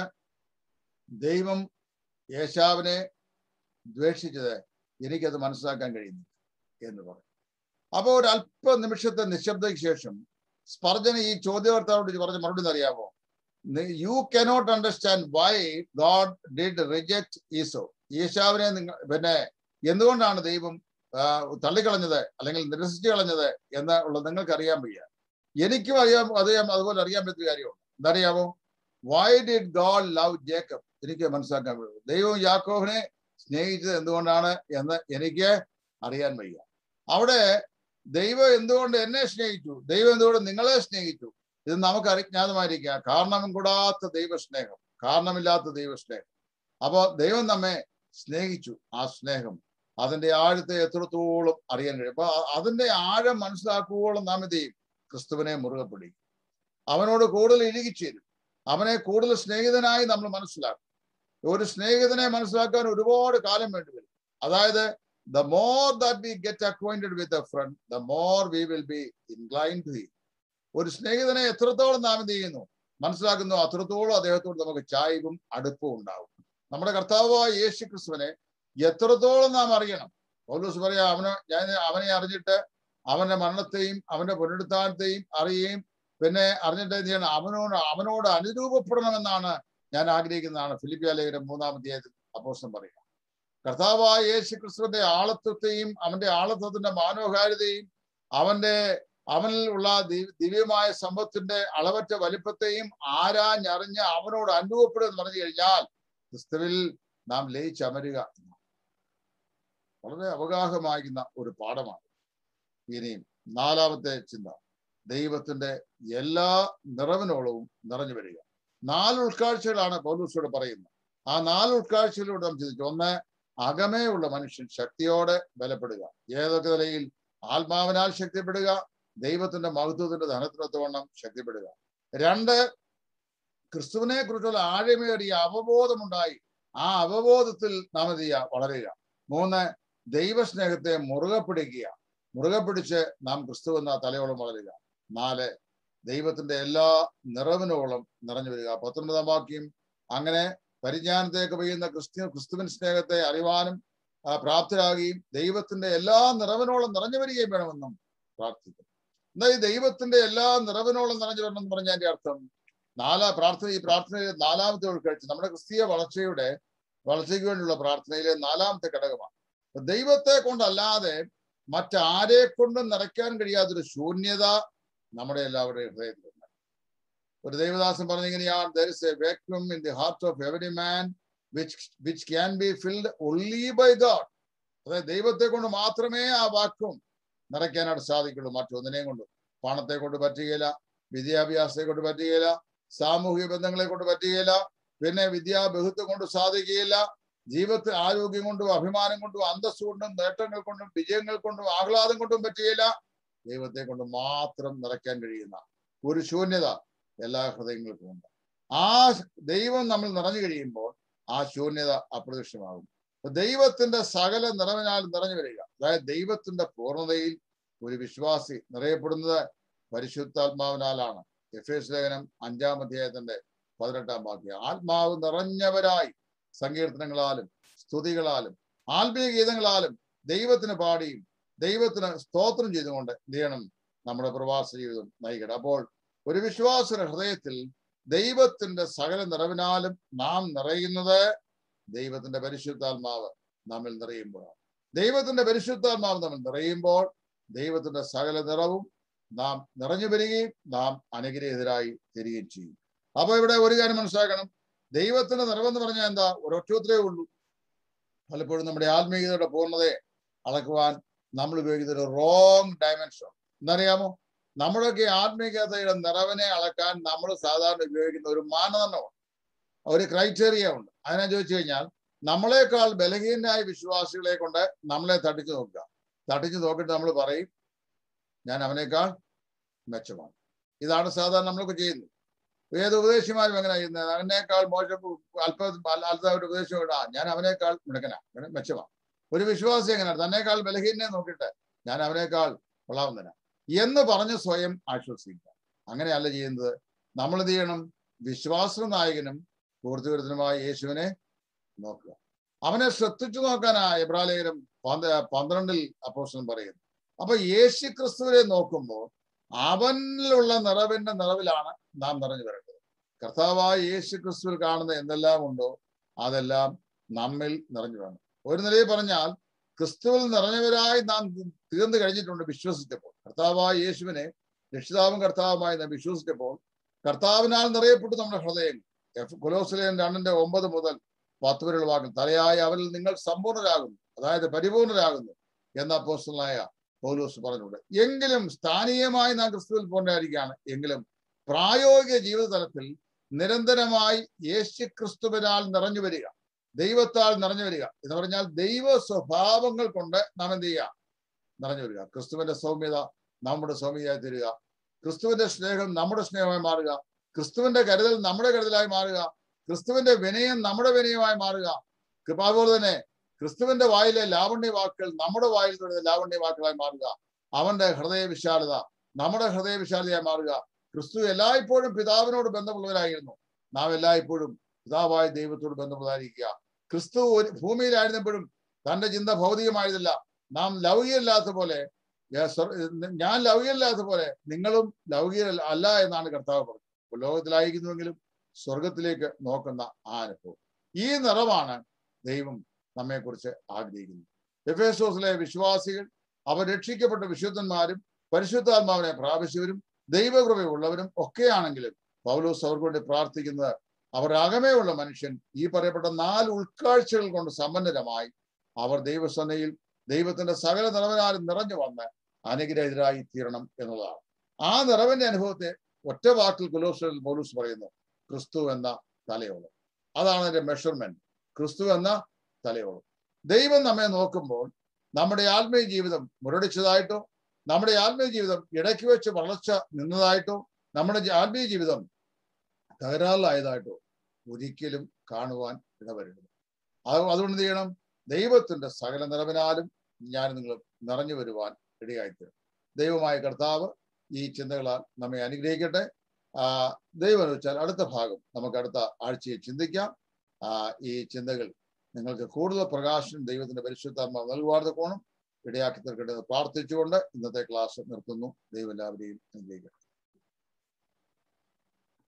ദൈവം യേശാവിനെ ദ്വേഷിച്ചത് എനിക്കത് മനസ്സിലാക്കാൻ കഴിയുന്നു എന്ന് പറയും അപ്പൊ ഒരു അല്പ നിമിഷത്തെ നിശബ്ദയ്ക്ക് ശേഷം സ്പർജന ഈ ചോദ്യകർത്താവോട് പറഞ്ഞ മറുപടി അറിയാമോ you cannot understand why God did reject Esau ഈശാവിനെ നിങ്ങൾ പിന്നെ എന്തുകൊണ്ടാണ് ദൈവം ആ, തള്ളിക്കളഞ്ഞത് അല്ലെങ്കിൽ നിരസിച്ചു കളഞ്ഞത് എന്ന് ഉള്ളത് നിങ്ങൾക്ക് അറിയാൻ വയ്യ എനിക്കും അറിയാം അറിയാം അതുപോലെ അറിയാൻ പറ്റിയ കാര്യമുണ്ട് എന്തറിയാമോ why did God love Jacob എനിക്ക് മനസ്സിലാക്കാൻ കഴിയും ദൈവം യാക്കോബിനെ സ്നേഹിച്ചത് എന്തുകൊണ്ടാണ് എന്ന് എനിക്ക് അറിയാൻ വയ്യ അവിടെ ദൈവം എന്തുകൊണ്ട് എന്നെ സ്നേഹിച്ചു ദൈവം എന്തുകൊണ്ട് നിങ്ങളെ സ്നേഹിച്ചു ഇത് നമുക്ക് അരിജ്ഞാതമായിരിക്കുക കാരണം കൂടാത്ത ദൈവസ്നേഹം കാരണമില്ലാത്ത ദൈവസ്നേഹം അപ്പോ ദൈവം നമ്മെ സ്നേഹിച്ചു ആ സ്നേഹം അതിന്റെ ആഴത്തെ എത്രത്തോളം അറിയാൻ കഴിയും അപ്പൊ അ- അതിന്റെ ആഴം മനസ്സിലാക്കുവോളം നാം എന്ത് ചെയ്യും ക്രിസ്തുവിനെ മുറുകെ പിടിക്കും അവനോട് കൂടുതൽ ഇഴുകിച്ചേരും അവനെ കൂടുതൽ സ്നേഹിതനായി നമ്മൾ മനസ്സിലാക്കും ഒരു സ്നേഹിതനെ മനസ്സിലാക്കാൻ ഒരുപാട് കാലം വേണ്ടി വരും അതായത് the more that we get acquainted with a friend, the more we will be inclined to him. ഒരു സ്നേഹിതനെ എത്രത്തോളം നാം എന്ത് ചെയ്യുന്നു മനസ്സിലാക്കുന്നു അത്രത്തോളം അദ്ദേഹത്തോട് നമുക്ക് ചായവും അടുപ്പവും ഉണ്ടാവും നമ്മുടെ കർത്താവായ യേശു ക്രിസ്തുവിനെ എത്രത്തോളം നാം അറിയണം പൗലോസ് പറയാ അവന് ഞാൻ അവനെ അറിഞ്ഞിട്ട് അവന്റെ മരണത്തെയും അവന്റെ പുനരുദ്ധാനത്തെയും അറിയുകയും പിന്നെ അറിഞ്ഞിട്ട് എന്ത് ചെയ്യണം അവനോട് അവനോട് അനുരൂപപ്പെടണമെന്നാണ് ഞാൻ ആഗ്രഹിക്കുന്നതാണ് ഫിലിപ്പിയ ലേഖനം മൂന്നാം അധ്യായത്തിൽ അപ്പോസ്റ്റം പറയുക കർത്താവായ യേശു ക്രിസ്തുവിന്റെ ആളത്വത്തെയും അവന്റെ ആളത്വത്തിന്റെ മാനോഹാരിതയും അവന്റെ അവനിൽ ഉള്ള ദി- ദിവ്യമായ സമ്പത്തിന്റെ അളവറ്റ വലിപ്പത്തെയും ആരാഞ്ഞറിഞ്ഞ് അവനോട് അനുഭവപ്പെടുക എന്ന് പറഞ്ഞു കഴിഞ്ഞാൽ ക്രിസ്തുവിൽ നാം ലയിച്ചമരുക എന്നാണ്. വളരെ അവഗാഹമാകുന്ന ഒരു പാഠമാണ് ഇനിയും നാലാമത്തെ ചിന്ത ദൈവത്തിന്റെ എല്ലാ നിറവിനോളവും നിറഞ്ഞു വരിക നാല് ഉൾക്കാഴ്ചകളാണ് പൗലൂസോട് പറയുന്നത് ആ നാല് ഉൾക്കാഴ്ചയിലൂടെ നാം ചിന്തിച്ചു ഒന്ന് അകമേയുള്ള മനുഷ്യൻ ശക്തിയോടെ ബലപ്പെടുക ഏതൊക്കെ നിലയിൽ ആത്മാവിനാൽ ശക്തിപ്പെടുക ദൈവത്തിന്റെ മഹത്വത്തിന്റെ ധനത്തിനൊത്തവണ്ണം ശക്തിപ്പെടുക രണ്ട് ക്രിസ്തുവിനെ കുറിച്ചുള്ള ആഴമേറിയ അവബോധമുണ്ടായി ആ അവബോധത്തിൽ നാം എന്ത് ചെയ്യുക വളരുക മൂന്ന് ദൈവസ്നേഹത്തെ മുറുകെ പിടിക്കുക മുറുകെ പിടിച്ച് നാം ക്രിസ്തു എന്ന തലയോളം വളരുക നാല് ദൈവത്തിന്റെ എല്ലാ നിറവിനോളം നിറഞ്ഞു വരിക പത്തൊൻപതാം വാക്യം അങ്ങനെ പരിജ്ഞാനത്തേക്ക് പെയ്യുന്ന ക്രിസ്തു ക്രിസ്തുവിൻ സ്നേഹത്തെ അറിവാനും ആ, പ്രാപ്തരാകുകയും ദൈവത്തിന്റെ എല്ലാ നിറവിനോളം നിറഞ്ഞു വരികയും വേണമെന്നും പ്രാർത്ഥിക്കും എന്നാ ഈ ദൈവത്തിന്റെ എല്ലാ നിറവിനോളം നിറഞ്ഞു വരണം എന്ന് പറഞ്ഞതിന്റെ അർത്ഥം നാലാ പ്രാർത്ഥന ഈ പ്രാർത്ഥനയിലെ നാലാമത്തെ ഉൾക്കാഴ്ച നമ്മുടെ ക്രിസ്തീയ വളർച്ചയുടെ വളർച്ചയ്ക്ക് വേണ്ടിയുള്ള പ്രാർത്ഥനയിലെ നാലാമത്തെ ഘടകമാണ് അപ്പൊ ദൈവത്തെ കൊണ്ടല്ലാതെ മറ്റാരെ കൊണ്ടും നിറയ്ക്കാൻ കഴിയാത്തൊരു ശൂന്യത നമ്മുടെ എല്ലാവരുടെയും ഹൃദയത്തിലുണ്ട് ഒരു ദൈവദാസൻ പറഞ്ഞിങ്ങനെയാണ് there is a vacuum in the heart of every man which which can be filled only by God അതായത് ദൈവത്തെ കൊണ്ട് മാത്രമേ ആ വാക്യം നിറയ്ക്കാനായിട്ട് സാധിക്കുള്ളൂ മറ്റൊന്നിനെയും കൊണ്ട് പണത്തെ കൊണ്ട് പറ്റുകയില്ല വിദ്യാഭ്യാസത്തെ കൊണ്ട് പറ്റുകയില്ല സാമൂഹിക ബന്ധങ്ങളെ കൊണ്ട് പറ്റുകയില്ല പിന്നെ വിദ്യാബഹുത്വം കൊണ്ട് സാധിക്കുകയില്ല ജീവിതത്തിൽ ആരോഗ്യം കൊണ്ടും അഭിമാനം കൊണ്ടും അന്തസ് കൊണ്ടും നേട്ടങ്ങൾ കൊണ്ടും വിജയങ്ങൾ കൊണ്ടും ആഹ്ലാദം കൊണ്ടും പറ്റുകയില്ല ദൈവത്തെ കൊണ്ട് മാത്രം നിറയ്ക്കാൻ കഴിയുന്ന ഒരു ശൂന്യത എല്ലാ ഹൃദയങ്ങൾക്കും ഉണ്ട് ആ ദൈവം നമ്മൾ നിറഞ്ഞു കഴിയുമ്പോൾ ആ ശൂന്യത അപ്രത്യക്ഷമാകും അപ്പൊ ദൈവത്തിന്റെ സകല നിറവിനാൽ നിറഞ്ഞു വരിക അതായത് ദൈവത്തിന്റെ പൂർണ്ണതയിൽ ഒരു വിശ്വാസി നിറയപ്പെടുന്നത് പരിശുദ്ധാത്മാവിനാലാണ് എഫ് എസ് ലേഖനം അഞ്ചാം അധ്യായത്തിന്റെ പതിനെട്ടാം വാക്യം ആത്മാവ് നിറഞ്ഞവരായി സങ്കീർത്തനങ്ങളാലും സ്തുതികളാലും ആത്മീയ ഗീതങ്ങളാലും ദൈവത്തിന് പാടിയും ദൈവത്തിന് സ്തോത്രം ചെയ്തുകൊണ്ട് എന്ത് ചെയ്യണം നമ്മുടെ പ്രവാസ ജീവിതം നയിക്കണം അപ്പോൾ ഒരു വിശ്വാസയുടെ ഹൃദയത്തിൽ ദൈവത്തിന്റെ സകല നിറവിനാലും നാം നിറയുന്നത് ദൈവത്തിന്റെ പരിശുദ്ധാത്മാവ് നമ്മിൽ നിറയുമ്പോഴാണ് ദൈവത്തിന്റെ പരിശുദ്ധാത്മാവ് നമ്മൾ നിറയുമ്പോൾ ദൈവത്തിന്റെ സകല നിറവും നാം നിറഞ്ഞു വരികയും നാം അനുഗ്രഹീതരായി തരികയും ചെയ്യും അപ്പൊ ഇവിടെ ഒരു കാര്യം മനസ്സിലാക്കണം ദൈവത്തിന്റെ നിറവെന്ന് പറഞ്ഞാൽ എന്താ ഒരൊറ്റ ഉത്തരവേ ഉള്ളൂ പലപ്പോഴും നമ്മുടെ ആത്മീയതയുടെ പൂർണ്ണതയെ അളക്കുവാൻ നമ്മൾ ഉപയോഗിക്കുന്ന ഒരു റോങ് ഡയമെൻഷൻ എന്നറിയാമോ നമ്മുടെയൊക്കെ ആത്മീയതയുടെ നിറവിനെ അളക്കാൻ നമ്മൾ സാധാരണ ഉപയോഗിക്കുന്ന ഒരു മാനദണ്ഡമുണ്ട് ഒരു ക്രൈറ്റീരിയ ഉണ്ട് അതിനെ ചോദിച്ചു കഴിഞ്ഞാൽ നമ്മളെക്കാൾ ബലഹീനായ വിശ്വാസികളെ കൊണ്ട് നമ്മളെ തട്ടിച്ചു നോക്കുക തട്ടിച്ചു നോക്കിയിട്ട് നമ്മൾ പറയും ഞാൻ അവനേക്കാൾ മെച്ചമാണ് ഇതാണ് സാധാരണ നമ്മളൊക്കെ ചെയ്യുന്നത് ഏത് ഉപദേശിമാരും എങ്ങനെ ചെയ്യുന്നത് അവനേക്കാൾ മോശം അല്പ അല്പ ഒരു ഉപദേശം ഇടാ ഞാൻ അവനേക്കാൾ മിടുക്കനാ അവന് മെച്ചമാണ് ഒരു വിശ്വാസി എങ്ങനെയാണ് തന്നേക്കാൾ ബലഹീനെ നോക്കിയിട്ട് ഞാൻ അവനേക്കാൾ കൊള്ളാവുന്നതിനാ എന്ന് പറഞ്ഞ് സ്വയം ആശ്വസിക്കുക അങ്ങനെയല്ല ചെയ്യുന്നത് നമ്മൾ എന്ത് ചെയ്യണം വിശ്വാസ നായകനും പൂർത്തിവരുത്തനുമായ യേശുവിനെ നോക്കുക അവനെ ശ്രദ്ധിച്ചു നോക്കാനാ എബ്രാലേഖനം പന്ത പന്ത്രണ്ടിൽ അപ്പോസ്റ്റലൻ പറയുന്നു അപ്പൊ യേശു ക്രിസ്തുവിനെ നോക്കുമ്പോൾ അവനിലുള്ള നിറവിന്റെ നിറവിലാണ് നാം നിറഞ്ഞു വരേണ്ടത് കർത്താവായ യേശു ക്രിസ്തുവിൽ കാണുന്ന എന്തെല്ലാം ഉണ്ടോ അതെല്ലാം നമ്മിൽ നിറഞ്ഞു വേണം ഒരു നിലയിൽ പറഞ്ഞാൽ ക്രിസ്തുവിൽ നിറഞ്ഞവരായി നാം തീർന്നു കഴിഞ്ഞിട്ടുണ്ട് വിശ്വസിച്ചപ്പോൾ കർത്താവായ യേശുവിനെ രക്ഷിതാവും കർത്താവുമായി നാം വിശ്വസിച്ചപ്പോൾ കർത്താവിനാൽ നിറയപ്പെട്ടു നമ്മുടെ ഹൃദയം കൊലോസിലേൻ രണ്ടിന്റെ ഒമ്പത് മുതൽ പത്ത് വരെയുള്ള വാക്യം തലയായ അവരിൽ നിങ്ങൾ സമ്പൂർണരാകുന്നു അതായത് പരിപൂർണരാകുന്നു എന്ന അപ്പോസ്റ്റലായ പൗലോസ് പറഞ്ഞുകൊണ്ട് എങ്കിലും സ്ഥാനീയമായി നാം ക്രിസ്തുവിൽ പോകേണ്ടതായിരിക്കുകയാണ് എങ്കിലും പ്രായോഗിക ജീവിത തലത്തിൽ നിരന്തരമായി യേശു ക്രിസ്തുവിനാൽ നിറഞ്ഞു വരിക ദൈവത്താൽ നിറഞ്ഞു വരിക എന്ന് പറഞ്ഞാൽ ദൈവ സ്വഭാവങ്ങൾ കൊണ്ട് നാം എന്ത് ചെയ്യുക നിറഞ്ഞു വരിക ക്രിസ്തുവിന്റെ സൗമ്യത നമ്മുടെ സൗമ്യതയായി തരിക ക്രിസ്തുവിന്റെ സ്നേഹം നമ്മുടെ സ്നേഹമായി മാറുക ക്രിസ്തുവിന്റെ കരുതൽ നമ്മുടെ കരുതലായി മാറുക ക്രിസ്തുവിന്റെ വിനയം നമ്മുടെ വിനയമായി മാറുക അതുപോലെ തന്നെ ക്രിസ്തുവിന്റെ വായിലെ ലാവണ്യ വാക്കുകൾ നമ്മുടെ വായിൽ തുടരുന്ന ലാവണ്യ വാക്കുകളായി മാറുക അവന്റെ ഹൃദയ വിശാലത നമ്മുടെ ഹൃദയ വിശാലതയായി മാറുക ക്രിസ്തു എല്ലായ്പ്പോഴും പിതാവിനോട് ബന്ധമുള്ളവരായിരുന്നു നാം എല്ലായ്പ്പോഴും പിതാവായ ദൈവത്തോട് ബന്ധമുള്ളതായിരിക്കുക ക്രിസ്തു ഒരു ഭൂമിയിലായിരുന്നപ്പോഴും തന്റെ ചിന്ത ഭൗതികമായതല്ല നാം ലൗകികല്ലാത്ത പോലെ ഏ, സ്വർ- ഞാൻ ലൗകികല്ലാത്ത പോലെ നിങ്ങളും ലൗകിക അല്ല എന്നാണ് കർത്താവ് പറഞ്ഞത് ലോകത്തിലായിരിക്കുന്നുവെങ്കിലും സ്വർഗത്തിലേക്ക് നോക്കുന്ന ആ അനുഭവം ഈ നിറമാണ് ദൈവം നമ്മെക്കുറിച്ച് ആഗ്രഹിക്കുന്നത് എഫേസോസിലെ വിശ്വാസികൾ അവർ രക്ഷിക്കപ്പെട്ട വിശുദ്ധന്മാരും പരിശുദ്ധാത്മാവിനെ പ്രാപിച്ചവരും ദൈവകൃപയുള്ളവരും ഒക്കെയാണെങ്കിലും പൗലോസ് അവർക്ക് വേണ്ടി പ്രാർത്ഥിക്കുന്നത് അവർ അകമേയുള്ള മനുഷ്യൻ ഈ പറയപ്പെട്ട നാല് ഉൾക്കാഴ്ചകൾ കൊണ്ട് സമ്പന്നരമായി അവർ ദൈവസനയിൽ ദൈവത്തിന്റെ സകല നിറവിനാലും നിറഞ്ഞു വന്ന് അനുഗ്രഹിതരായി തീരണം എന്നുള്ളതാണ് ആ നിറവിന്റെ അനുഭവത്തെ ഒറ്റ വാക്കിൽ കുലോസിൽ പൗലൂസ് പറയുന്നു ക്രിസ്തു എന്ന തലയോളം അതാണ് അതിന്റെ മെഷർമെന്റ് ക്രിസ്തു എന്ന തലയോളം ദൈവം നമ്മെ നോക്കുമ്പോൾ നമ്മുടെ ആത്മീയ ജീവിതം മുരടിച്ചതായിട്ടോ നമ്മുടെ ആത്മീയ ജീവിതം ഇടയ്ക്ക് വെച്ച് വളർച്ച നിന്നതായിട്ടോ നമ്മുടെ ജ- ആത്മീയ ജീവിതം തകരാറിലായതായിട്ടോ ഒരിക്കലും കാണുവാൻ ഇടവരരുത് അത് അതുകൊണ്ട് എന്ത് ചെയ്യണം ദൈവത്തിന്റെ സകല നിറവിനാലും ഞാൻ നിങ്ങൾ നിറഞ്ഞു വരുവാൻ ഇടയായിത്തീരും ദൈവമായ കർത്താവ് ഈ ചിന്തകളാൽ നമ്മെ അനുഗ്രഹിക്കട്ടെ ആ ദൈവം എന്ന് വെച്ചാൽ അടുത്ത ഭാഗം നമുക്ക് അടുത്ത ആഴ്ചയിൽ ചിന്തിക്കാം ആ ഈ ചിന്തകൾ നിങ്ങൾക്ക് കൂടുതൽ പ്രകാശനം ദൈവത്തിന്റെ പരിശുദ്ധാത്മാവ് നൽകുവാർത്ത കോണം ഇടയാക്കി തീർക്കട്ടെ എന്ന് പ്രാർത്ഥിച്ചുകൊണ്ട് ഇന്നത്തെ ക്ലാസ് നിർത്തുന്നു ദൈവം എല്ലാവരെയും അനുഗ്രഹിക്കട്ടെ